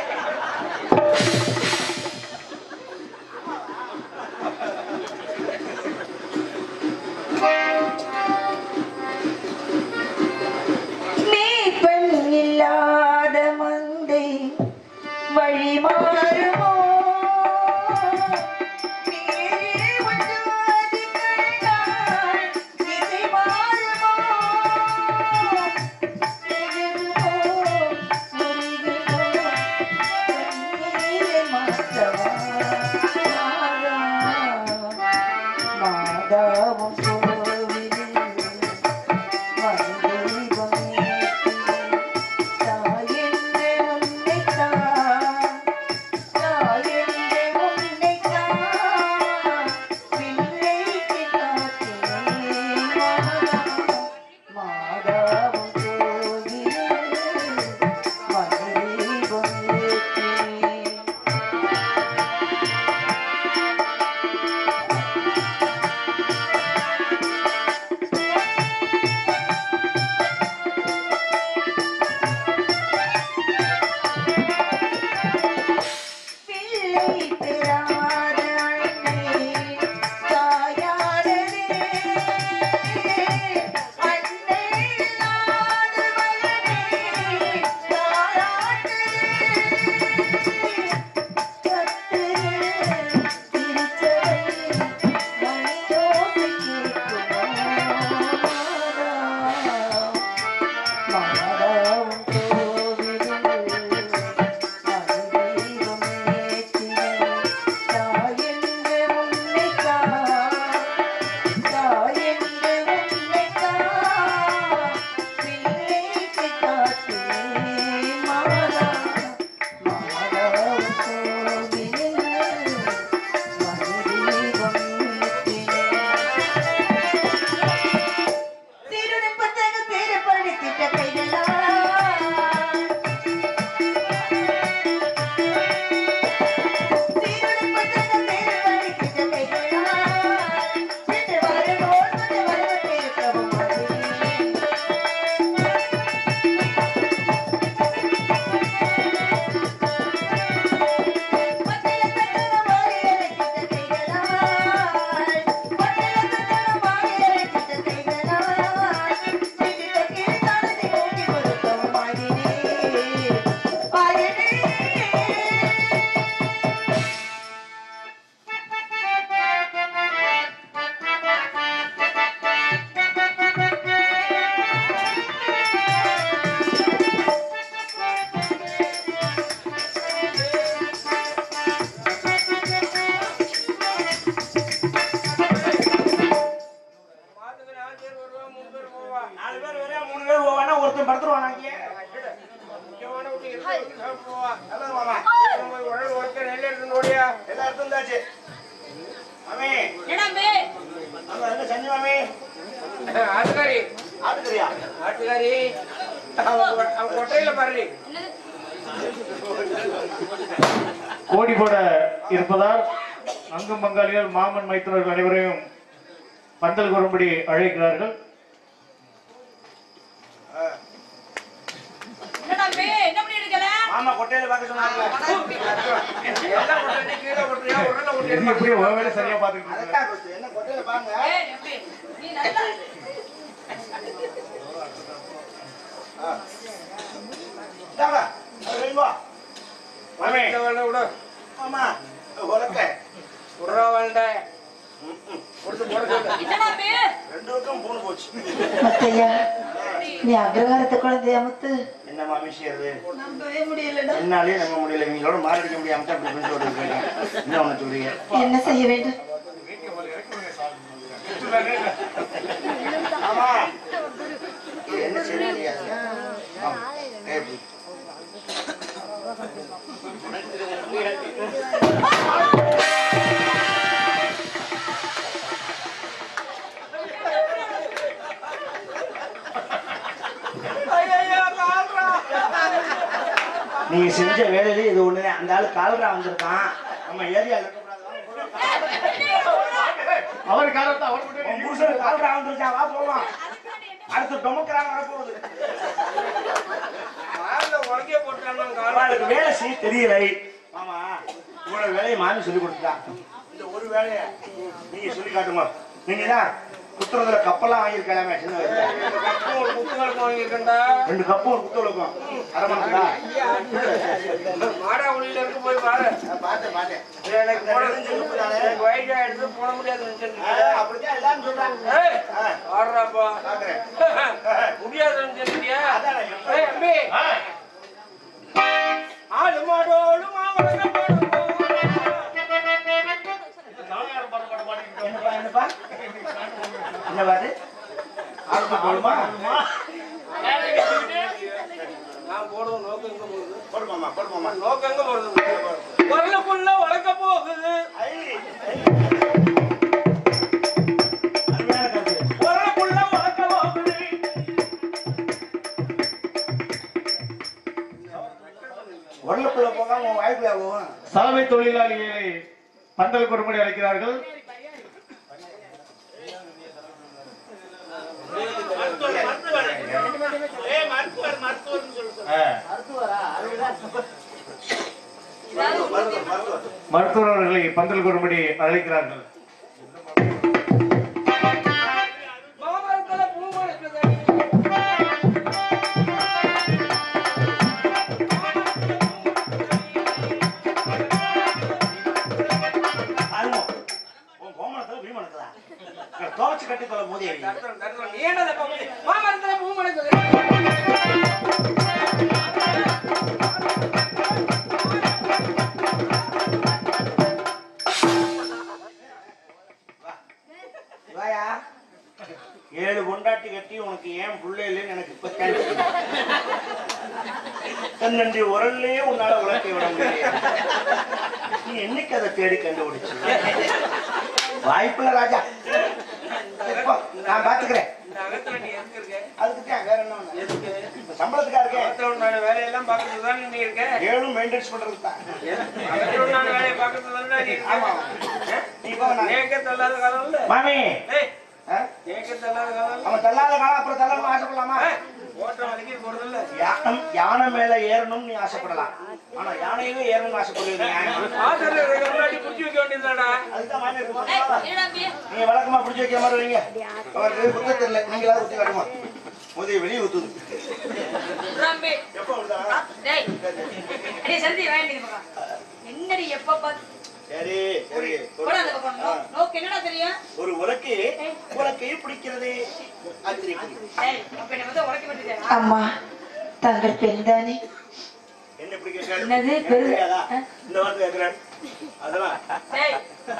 நீ பெண் இல்லாத மந்தை வழி மாறுமோ நீ உண்டாதி கண்டால் இசை மாறுமோ முருகுமோ, முருகுமோ, கண்ணீரே என்னடா பே அங்க எங்க சன்னி மாமி ஆட்டுக்காரி ஆட்டுக்கறியா ஆட்டுக்காரி அவன் கொ- அவன் கொட்டையில பாரு கோடி போட இருப்பதால் அங்கும் பங்காளிகள் மாமன் மைத்துனர்கள் அனைவரையும் பந்தல் கூறும்படி அழைக்கிறார்கள் என்னடா பே என்ன பண்ணி இருக்கல மாமா கொட்டையில பார்க்க சொன்னாங்க எல்லாம் கொட்டை கீழே கொட்டுறியா உடனே எது கொட்டிருப்பாங்க எப்படி உன் வேலை சரியா பாத்துக்கிட்டு இருக்க? அதுதான் கொத்து. என்ன கொட்டையில பாருங்க ஏய் நம்பி நீ நல்லா இந்தாங்க அது வைங்கோ. மாமி இந்த வேலை விட மாமா உலக்க விடுறா வேண்டா கொடுத்து போட சொல்லு என்னடா பே ரெண்டு பக்கம் பூணு போச்சு முத்தையா நீ அக்ரகாரத்து குழந்தையா முத்து என்ன மாமி செய்யறது நம்பவே முடியலடா என்னாலே நம்ம முடியல இவங்களோட மாரடிக்க முடியாம தான் இப்படி பிரிஞ்சு ஓடிருக்கீங்க என்ன ஒண்ணு சொல்றீங்க என்ன செய்ய வேண்டும் ஆமா இது என்ன செய்ய முடியாது ஆமா. ஏய், இப்படி. நீங்க செஞ்ச வேலையில இது ஒண்ணு அந்த ஆளு கால்ரா வந்திருக்கான் நம்ம ஏரியால அவர் காலத்தை அவர் உன் மட்டும் புருஷன் கால்ரா வந்திருக்கான் வா போலாம் அடுத்து டொமக்கிறான் வரப்போகுது காலில் உலக்கைய போட்டாங்க அவளுக்கு வேலை செய்ய தெரியலை ஆமா இவ்வளவு வேலையை மாமி சொல்லி கொடுத்தா இந்த ஒரு வேலையை நீங்க சொல்லி காட்டுங்க நீங்க தான் குத்துறதுல கப்பெல்லாம் வாங்கியிருக்கலாமே சின்ன வயசுல கப்பும் ஒரு குத்துங்களுக்கு வாங்கியிருக்கேன்டா ரெண்டு கப்பும் ஒரு குத்துவலுக்கும் அரமணக்கா மாடா உள்ள இருக்கு போய் பாரு பார்த்தேன் பார்த்தேன் எனக்கு போட எனக்கு வயசாயிடுது போட முடியாது அப்படித்தான் எல்லாரும் சொல்றாங்க ஏய் ஆ, ஆடுறாப்பா பாக்குறேன் முடியாதுன்னு சொல்லிட்டியா அதான் நான் எப்ப- ஏய் அம்பி ஆடு மாடோடு மாவளங்க என்னப்பா என்னப்பா என்ன பாட்டு ஆளுக்கு போடுமா நான் போடுவோம் நோக்கம் எங்க போகுது போடுமாமா போடுமாமா நோக்கம் எங்க போகுது வரலுக்குள்ள வளர்க்க போகுது ஐ, ஐ. அருமையான கருத்து. வரலுக்குள்ள வளர்க்க போகுது உடலுக்குள்ள போகாம உன் வாய்க்குள்ள போகும் சலவை தொழிலாளிகளை பந்தல் கூறும்படி அழைக்கிறார்கள் ஆ. மருத்துவர் மருத்துவர் மருத்துவர் அவர்களை பந்தல் கூறும்படி அழைக்கிறார்கள் மாமரத்துல பூ முளைக்குது பாருங்க உன் கோமணத்துல வீமணத்துல துவச்சு கட்டி தொலை மோதி தர்த்தம், தர்த்தம். நீ என்னதை பார்க்க மாமரத்துல பூ முளைக்குது வாயா ஏழு கொண்டாட்டி கட்டி உனக்கு ஏன் புள்ள இல்லைன்னு எனக்கு இப்ப தெரியும் தன்னன்றி உரல்லே உன்னால உலக்கை விட முடியாது நீ என்னைக்கு அதை தேடி கண்டுபிடிச்சு வாய்ப்புல ராஜா இப்போ, நான் பாத்துக்கிறேன் இந்த அகத்துல நீ எதுக்கு இருக்க அதுக்கு தான் வேற என்ன ஒண்ணு? எதுக்கு இப்ப சம்பளத்துக்கா இருக்கேன் அகத்துல உண்டான வேலையெல்லாம் பார்க்கறது தானே நீ இருக்க ஏழும் மெயின்டைன்ஸ் பண்றதுக்கு தான் அகத்துல உண்டான வேலையை பார்க்கறது தானே நீ ஆமா இருக்க நீ போ நான் நேக்க தள்ளாத காலம் இல்ல மாமி ஏய் ஆ? நேக்க தள்ளாத காலம் இல்ல அவன் தள்ளாத காலம் அப்புறம் தள்ளணும் ஆசைப்படலாமா ஏய், ஓட்ட வலிக்கு போறது இல்ல யானை யானை மேல ஏறணும்னு நீ ஆசைப்படலாம் ஆனா யானையவே ஏறணும்னு ஆசைப்படுவீங்க ஆசிரியர் இருக்கிற முன்னாடி புடிச்சு வைக்க வேண்டியதுதான்டா அதுதான் மாமி இருக்கு. ஏய் என்னடா பே நீங்க வழக்கமா பிடிச்சி வைக்கிற மாதிரி வைங்க அவருக்கு குத்த தெரியல நீங்களாவது குத்தி காட்டுமா முதைய வெளியே ஊத்துது ரம்பி எப்போ விடுதா டேய் அடி சந்தி வாங்கி பக்கம் என்னடி எப்ப பார்த்து சரி சரி போடா அந்த பக்கம் நோ- நோக்கு என்னடா தெரியும் ஒரு உலக்கு உலக்கையை பிடிக்கிறது அத்திரி டேய் அப்ப என்ன வந்து உடைக்க மாட்டேன் அம்மா தாங்கள் பெண்தானே என்ன பிடிக்கிறது என்னது? எனக்கு பெரு- தெரியாதா? இந்த வார்த்தை கேட்கிறேன் அதெல்லாம் டேய்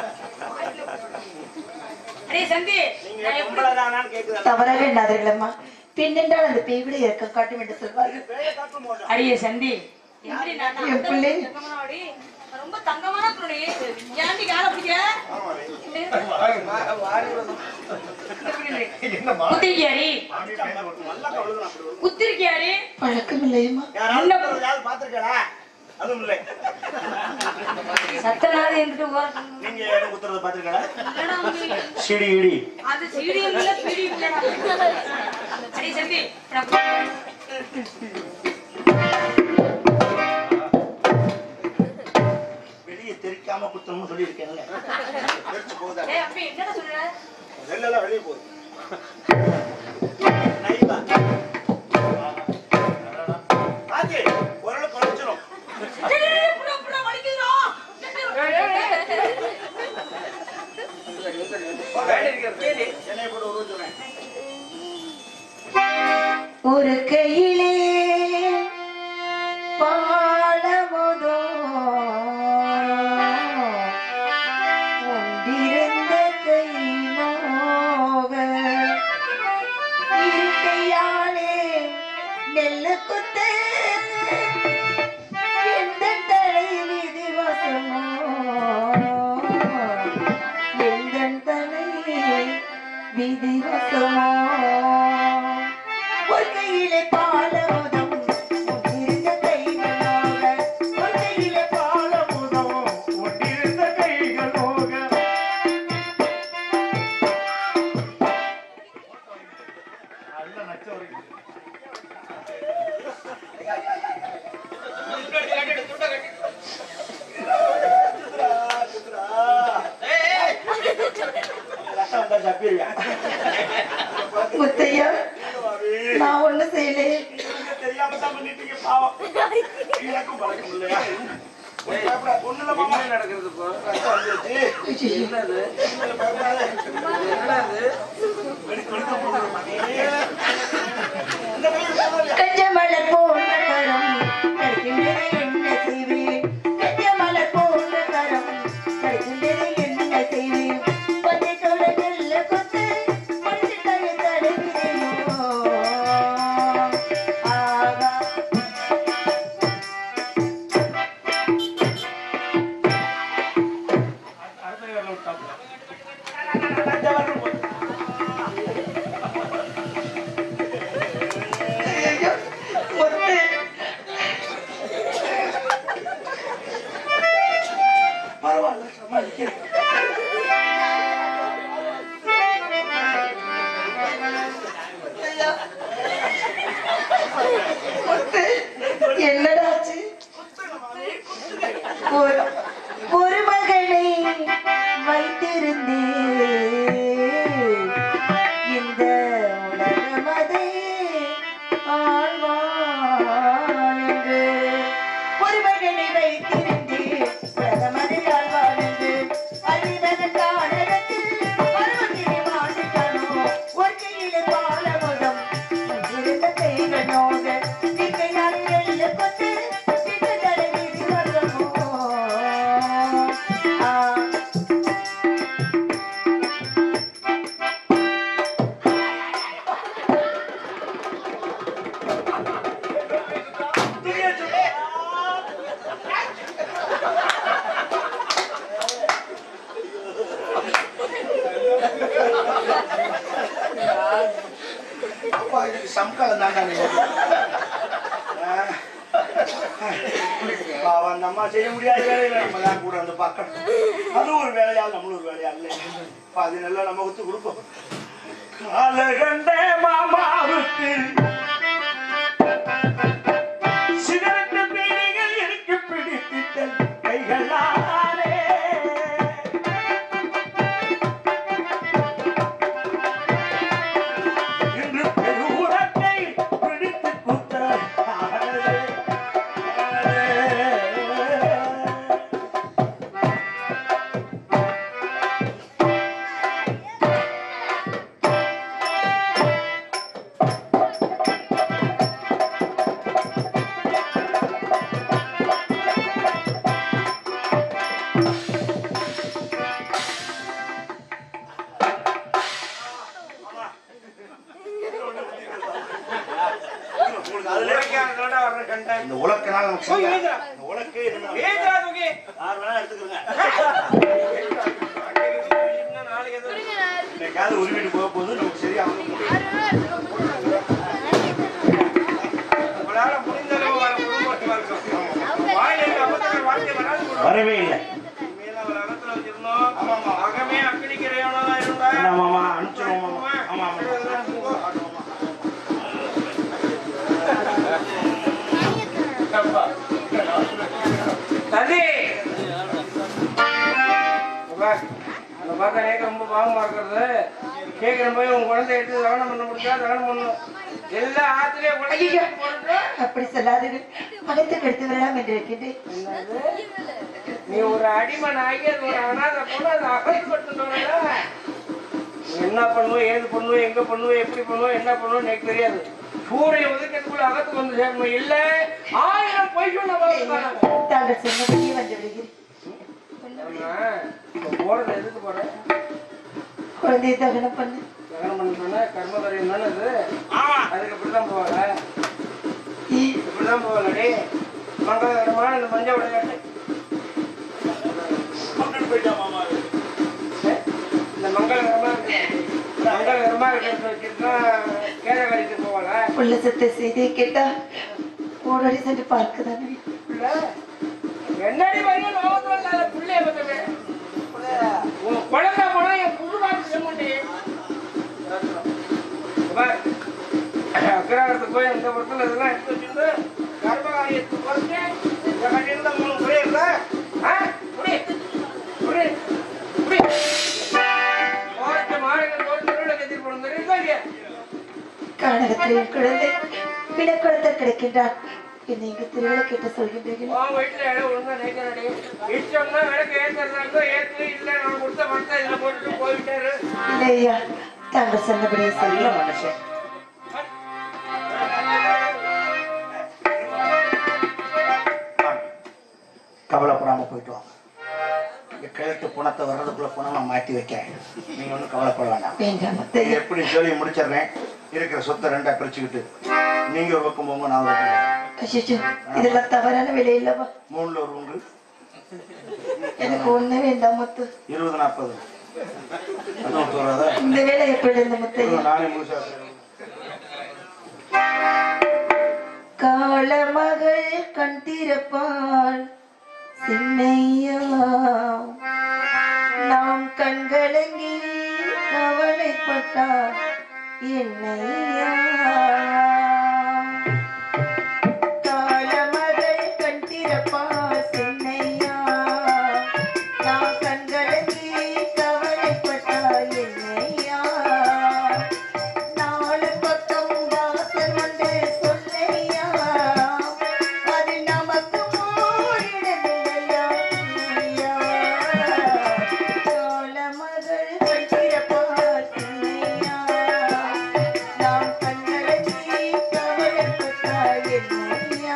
அடி சந்தி நீங்க நான் எப்படி பொம்பளை தானான்னு கேக்குதா தவறாக எண்ணாதீர்கள் அம்மா பெண் என்றால் அந்த பேய் விட இறக்க காட்டும் என்று சொல்வார்கள் பேய காட்டும் போது அடியே சந்தி எப்படி நான் என் பிள்ளை. அடி ரொம்ப தங்கமான துணி ஏன்டி கால பிடிக்க என்னம்மா குத்திருக்கியாடி மாமி பேச ஒரு- குத்திருக்கியாடி பழக்கம் இல்லையம்மா யாராவது யாராவது பார்த்திருக்கீங்களா? அதுவும் இல்லை சத்தனாவது என்கிட்ட ஓர நீங்க இடம் குத்துறத பார்த்திருக்கீங்களா? இல்லடா அம்பி. சிடி இடி அது சீடியம் இல்ல பீடியம் இல்லடா அடி செம்பி நான் போ- வெளியே தெரிக்காம குத்தணும்னு சொல்லியிருக்கேன்ல தெரிச்சு போகுதா ஏய் அம்பி என்னடா சொல்ற நெல்லெல்லாம் வெளியே போகுது நைவா. ஆச்சி, ஓரளவு குறைச்சிரும். டேய், டேய், டேய், புடா, புடா, வலிக்குதுடா. என்னைய போட்டு உருவ சொல்றேன். ஒரு கையிலே பாலமுதோ ஒன்றிருந்த கை நோக இருக்கையாலே நெல்லு குத்து எந்த தலை விதி வசமோ எந்த தலை விதி வசமோ ஒரு கையிலே பாலமுதம் ஒன்றிருந்த கைகளோக ஒரு கையிலே பாலமுதம் ஒன்றிருந்த கைகள் போக. நல்ல நச்ச வரைக்கும் ரத்தம் வந்தா சப்பிடுவேன். முத்தையா நான் ஒண்ணு செய்யலையே நீங்க தெரியாம தான் பண்ணிட்டீங்க, பாவம். எனக்கும் பழக்கம் இல்லையா? ஒண்ணும் இல்ல மாமா. நடக்கிறது இப்போ ரத்தம் வந்துருச்சு. என்னது நீங்க பயப்படாத. என்னது வெடி- வெடிக்க போகுது மாமி. இந்த கையில் போகாதீங்க. கஞ்சமலர் போன்ற கரம் கிடைக்கின்றது என்ன செய்வேன் கஞ்சமலர் போன்ற கரம் கிடைக்கின்றது என்ன செய்வேன் பச்சை தொலைகள் கொத்து பச்சை தலை தடவினோ ஆகா அடுத்த வேலை விட்டாப்புல ஐயோ, முத்து பரவாயில்ல, சமாளிக்கிறேன். முத்து என்னடா ஆச்சு ஒரு ஒரு மகனை வைத்திருந்தேன் இந்த உலகம் அதை ஆழ்வான் என்று ஒரு மகனை வைத்திருந்தேன் உலகம் அதை ஆழ்வான் என்று அறிவதன் காரணத்தில் அறுபத்தி மாட்டுக்கானோ ஒரு கையிலே பாலமுகம் ஒன்றிருந்த கைகள் நோக திக்கையால் எல்ல கொத்து திக்கு தடவி வரமோ ஆ அப்பா, இதுக்கு சம்காலம் தான்டா நீங்க. ஆ. பாவம், அந்த அம்மா செய்ய முடியாத வேலையில நம்ம தான் கூட வந்து பார்க்கணும் அது ஒரு வேலையா நம்மளும் ஒரு வேலையா இல்லை பாதி நல்லா நம்ம ஒத்து கொடுப்போம் காலகண்ட மாமாவுக்கு சிகரெட்டு பீடிகள் இருக்கு பிடித்திட்ட கைகளாலே இன்று பெருவுரத்தை பிடித்து குத்த உங்களுக்கு அதுல உலக்கையானதோட வர்ற கண்டன் இந்த உலக்கனால நமக்கு சரியா- இந்த உலக்கே என்ன ஏஜா தூக்கி நீ யார் வேணா எடுத்துக்கிறேங்க நாளைக்கு எதுவும் இன்னைக்காவது உரிமைட்டு போக போது நமக்கு சரியா உங்களால முடிந்த அளவு வர குடும்பத்தில் இருக்கும் வாயிலில் அபத்தங்கள் வார்த்தை வராது கொடு. வரவே இல்லை மேல ஒரு அகத்துல வச்சிருந்தோம் அகமே அக்கடிக்கிறவனா இருந்தா என்ன மாமா அனுப்பிச்சிருவோம் மாமா ஆமா ஆமா தந்தி அந்த பார்த்தா கேட்க ரொம்ப பாவமா இருக்கிறது கேட்கிற போய் உன் குழந்தை எடுத்து தகனம் பண்ண முடிஞ்சா தகனம் பண்ணணும் எல்லா ஆத்துலயும் ஐயோ குழந்தை போட்டு அப்படி சொல்லாதீர்கள் மனத்தை கெடுத்து விடலாம் என்று இருக்கின்றேன் நீ ஒரு அடிமன் ஆகி அது ஒரு அனாதை பொண்ணு அதை அகப்படுத்துட்டோம்ல என்ன பண்ணுவோம் ஏது பண்ணுவோம் எங்க பண்ணுவோம் எப்படி பண்ணுவோம் என்ன பண்ணுவோம் எனக்கு தெரியாது சூரிய உதயத்துக்குள்ள அகத்துக்கு வந்து சேரணும் இல்ல ஆயிரம் பொய் சொன்ன வாழ்க்கை தாங்கள் சொன்னபடியே வந்து விடுகிறேன் போறது எதுக்கு போறேன் குழந்தையை தகனம் பண்ணு கல்யாணம் பண்ண சொன்னா கர்மகாரியம் தானே அது ஆமா அதுக்கு இப்படிதான் போவாங்க ஏன் இப்படிதான் போவாங்கடி மங்களகரமான இந்த மஞ்சள் விளையாட்டு கொண்டுட்டு போயிட்டா மாமா இந்த மங்களகரமா இருக்கு. மங்களகரமா இருக்கிறத வச்சுட்டு கேரள கழித்து போவாங்க உள்ள சத்த செய்தியை கேட்டா ஓடோடி சென்று பார்க்க தானே இல்ல என்னடி வரையும் லோகத்துல இல்லாத புள்ளைய பத்தவே உன் குழந்தை போனா என் புது வாக்கு செய்ய மாட்டேன் அக்கிரகத்துக்கு போய் அந்த படத்துல இதெல்லாம் எடுத்து வச்சிருந்து கர்மகாரியத்துக்கு குறைச்சு இந்த கட்டியிருந்த மூணு புரியுதுல ஆ புரி புரி புரி ஓட்ட மாடுகள் போட்டு திருவிழா கத்திட்டு போகணும் தெரியுதா இல்லையா கானகத்தில் என் குழந்தை பிணக்குழந்தை கிடைக்கின்றான் என்னை இங்கு திருவிழா கேட்டு சொல்கின்றீர்கள் உன் வீட்டுல இடம் ஒழுங்கா நினைக்கிறடி இஷ்டம்னா விளக்கு ஏத்துறதா ஏத்து இல்ல நான் கொடுத்த பணத்தை இதுல போட்டுட்டு போயிட்டாரு இல்லை ஐயா தாங்கள் சொன்னபடியே நல்ல சொல்ல மனுஷன் கவலைப்படாம போயிட்டு வாங்க இங்க கழுத்து புணத்தை வர்றதுக்குள்ள புணமா மாட்டி வைக்க நீங்க ஒன்றும் கவலைப்பட வேண்டாம் வேண்டாம் நீங்க அத்தையா எப்படி ஜோலியை முடிச்சிடுறேன் இருக்கிற சொத்தை ரெண்டா பிரிச்சுக்கிட்டு நீங்க ஒரு பக்கம் போங்க நான் ஒரு பக்கம் போறேன். அச்சோ இதெல்லாம் தவறான விலை இல்லவா மூணுல ஒரு உண்டு எனக்கு ஒண்ணு வேண்டாம் முத்து இருபது நாற்பது அதுவும் போறாதா இந்த வேலை எப்படி இருந்த முத்தையா நானே முழுசா காளமகள் கண் திறப்பாள் சின்னையா நாம் கண்கலங்கி கவலைப்பட்டால் என்னையா காளமகள் கண் திறப்பாள் சின்னையா நாம் கண்கலங்கி கவலைப்பட்டால் என்னையா நாலு பக்கம் வாசல் வந்து சொல்லையா அது நமக்கு ஓரிடமில்லையா ஐயா. சோழ மகள் கட்டிடப்பார் பிள்ளையா. நாம் கண்களி கவலைப்பட்டால் என்னையா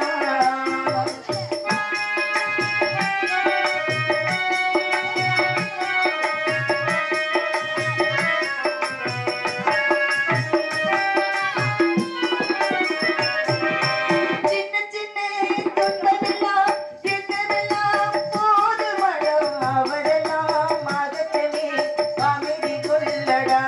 சின்ன சின்ன துன்பமெல்லாம் என்னவெல்லாம் போதுமடா அவரெல்லாம் அகற்றவே அமைதி கொள்ளடா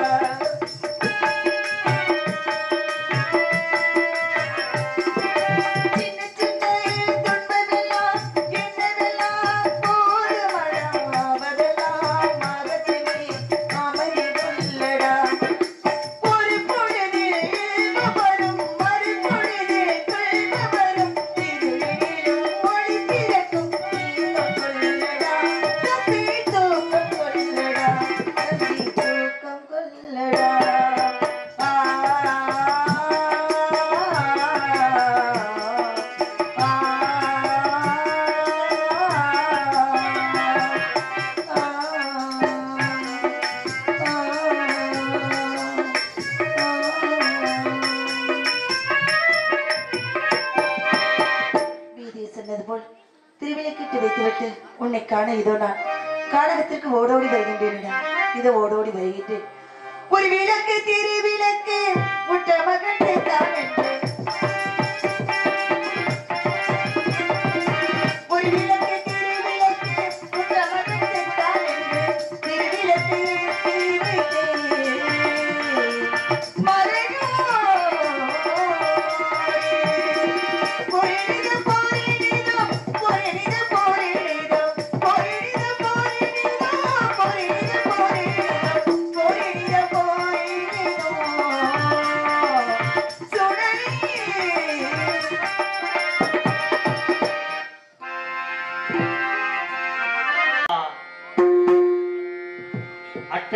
சின்ன சின்ன துன்பமெல்லாம் என்னவெல்லாம் போதுமடா அவரெல்லாம் அகற்றவே அமைதி கொள்ளடா ஒரு பொழுதில் வரும் மறு பொழுதில் துன்ப வரும் திருவிழிலும் ஒளி பிறக்கும் தீர்க்கம் கொள்ளடா தப்பி தூக்கம் கொள்ளடா தப்பி தூக்கம் கொள்ளடா ஆ வீதியில் சொன்னது போல் திருவிளக்கிட்டு வைத்துவிட்டு உன்னை காண இதோ நான் கானகத்திற்கு ஓடோடி வருகின்றேன் இதோ ஓடோடி வருகின்றேன் ஒரு விளக்கு திருவிளக்கு முட்ட மகன் தான் என்று ஒரு விளக்கு திருவிளக்கு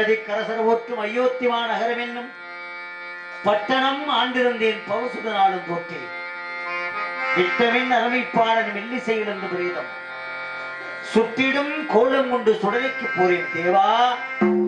பட்டதி கரசர் ஓட்டும் அயோத்திமா நகரம் என்னும் பட்டணம் ஆண்டிருந்தேன் பௌசுத நாளும் தோற்றேன் விட்டமின் அரமைப்பாளன் மெல்லிசையில் என்று பிரீதம் சுற்றிடும் கோலம் கொண்டு சுடலைக்கு போறேன் தேவா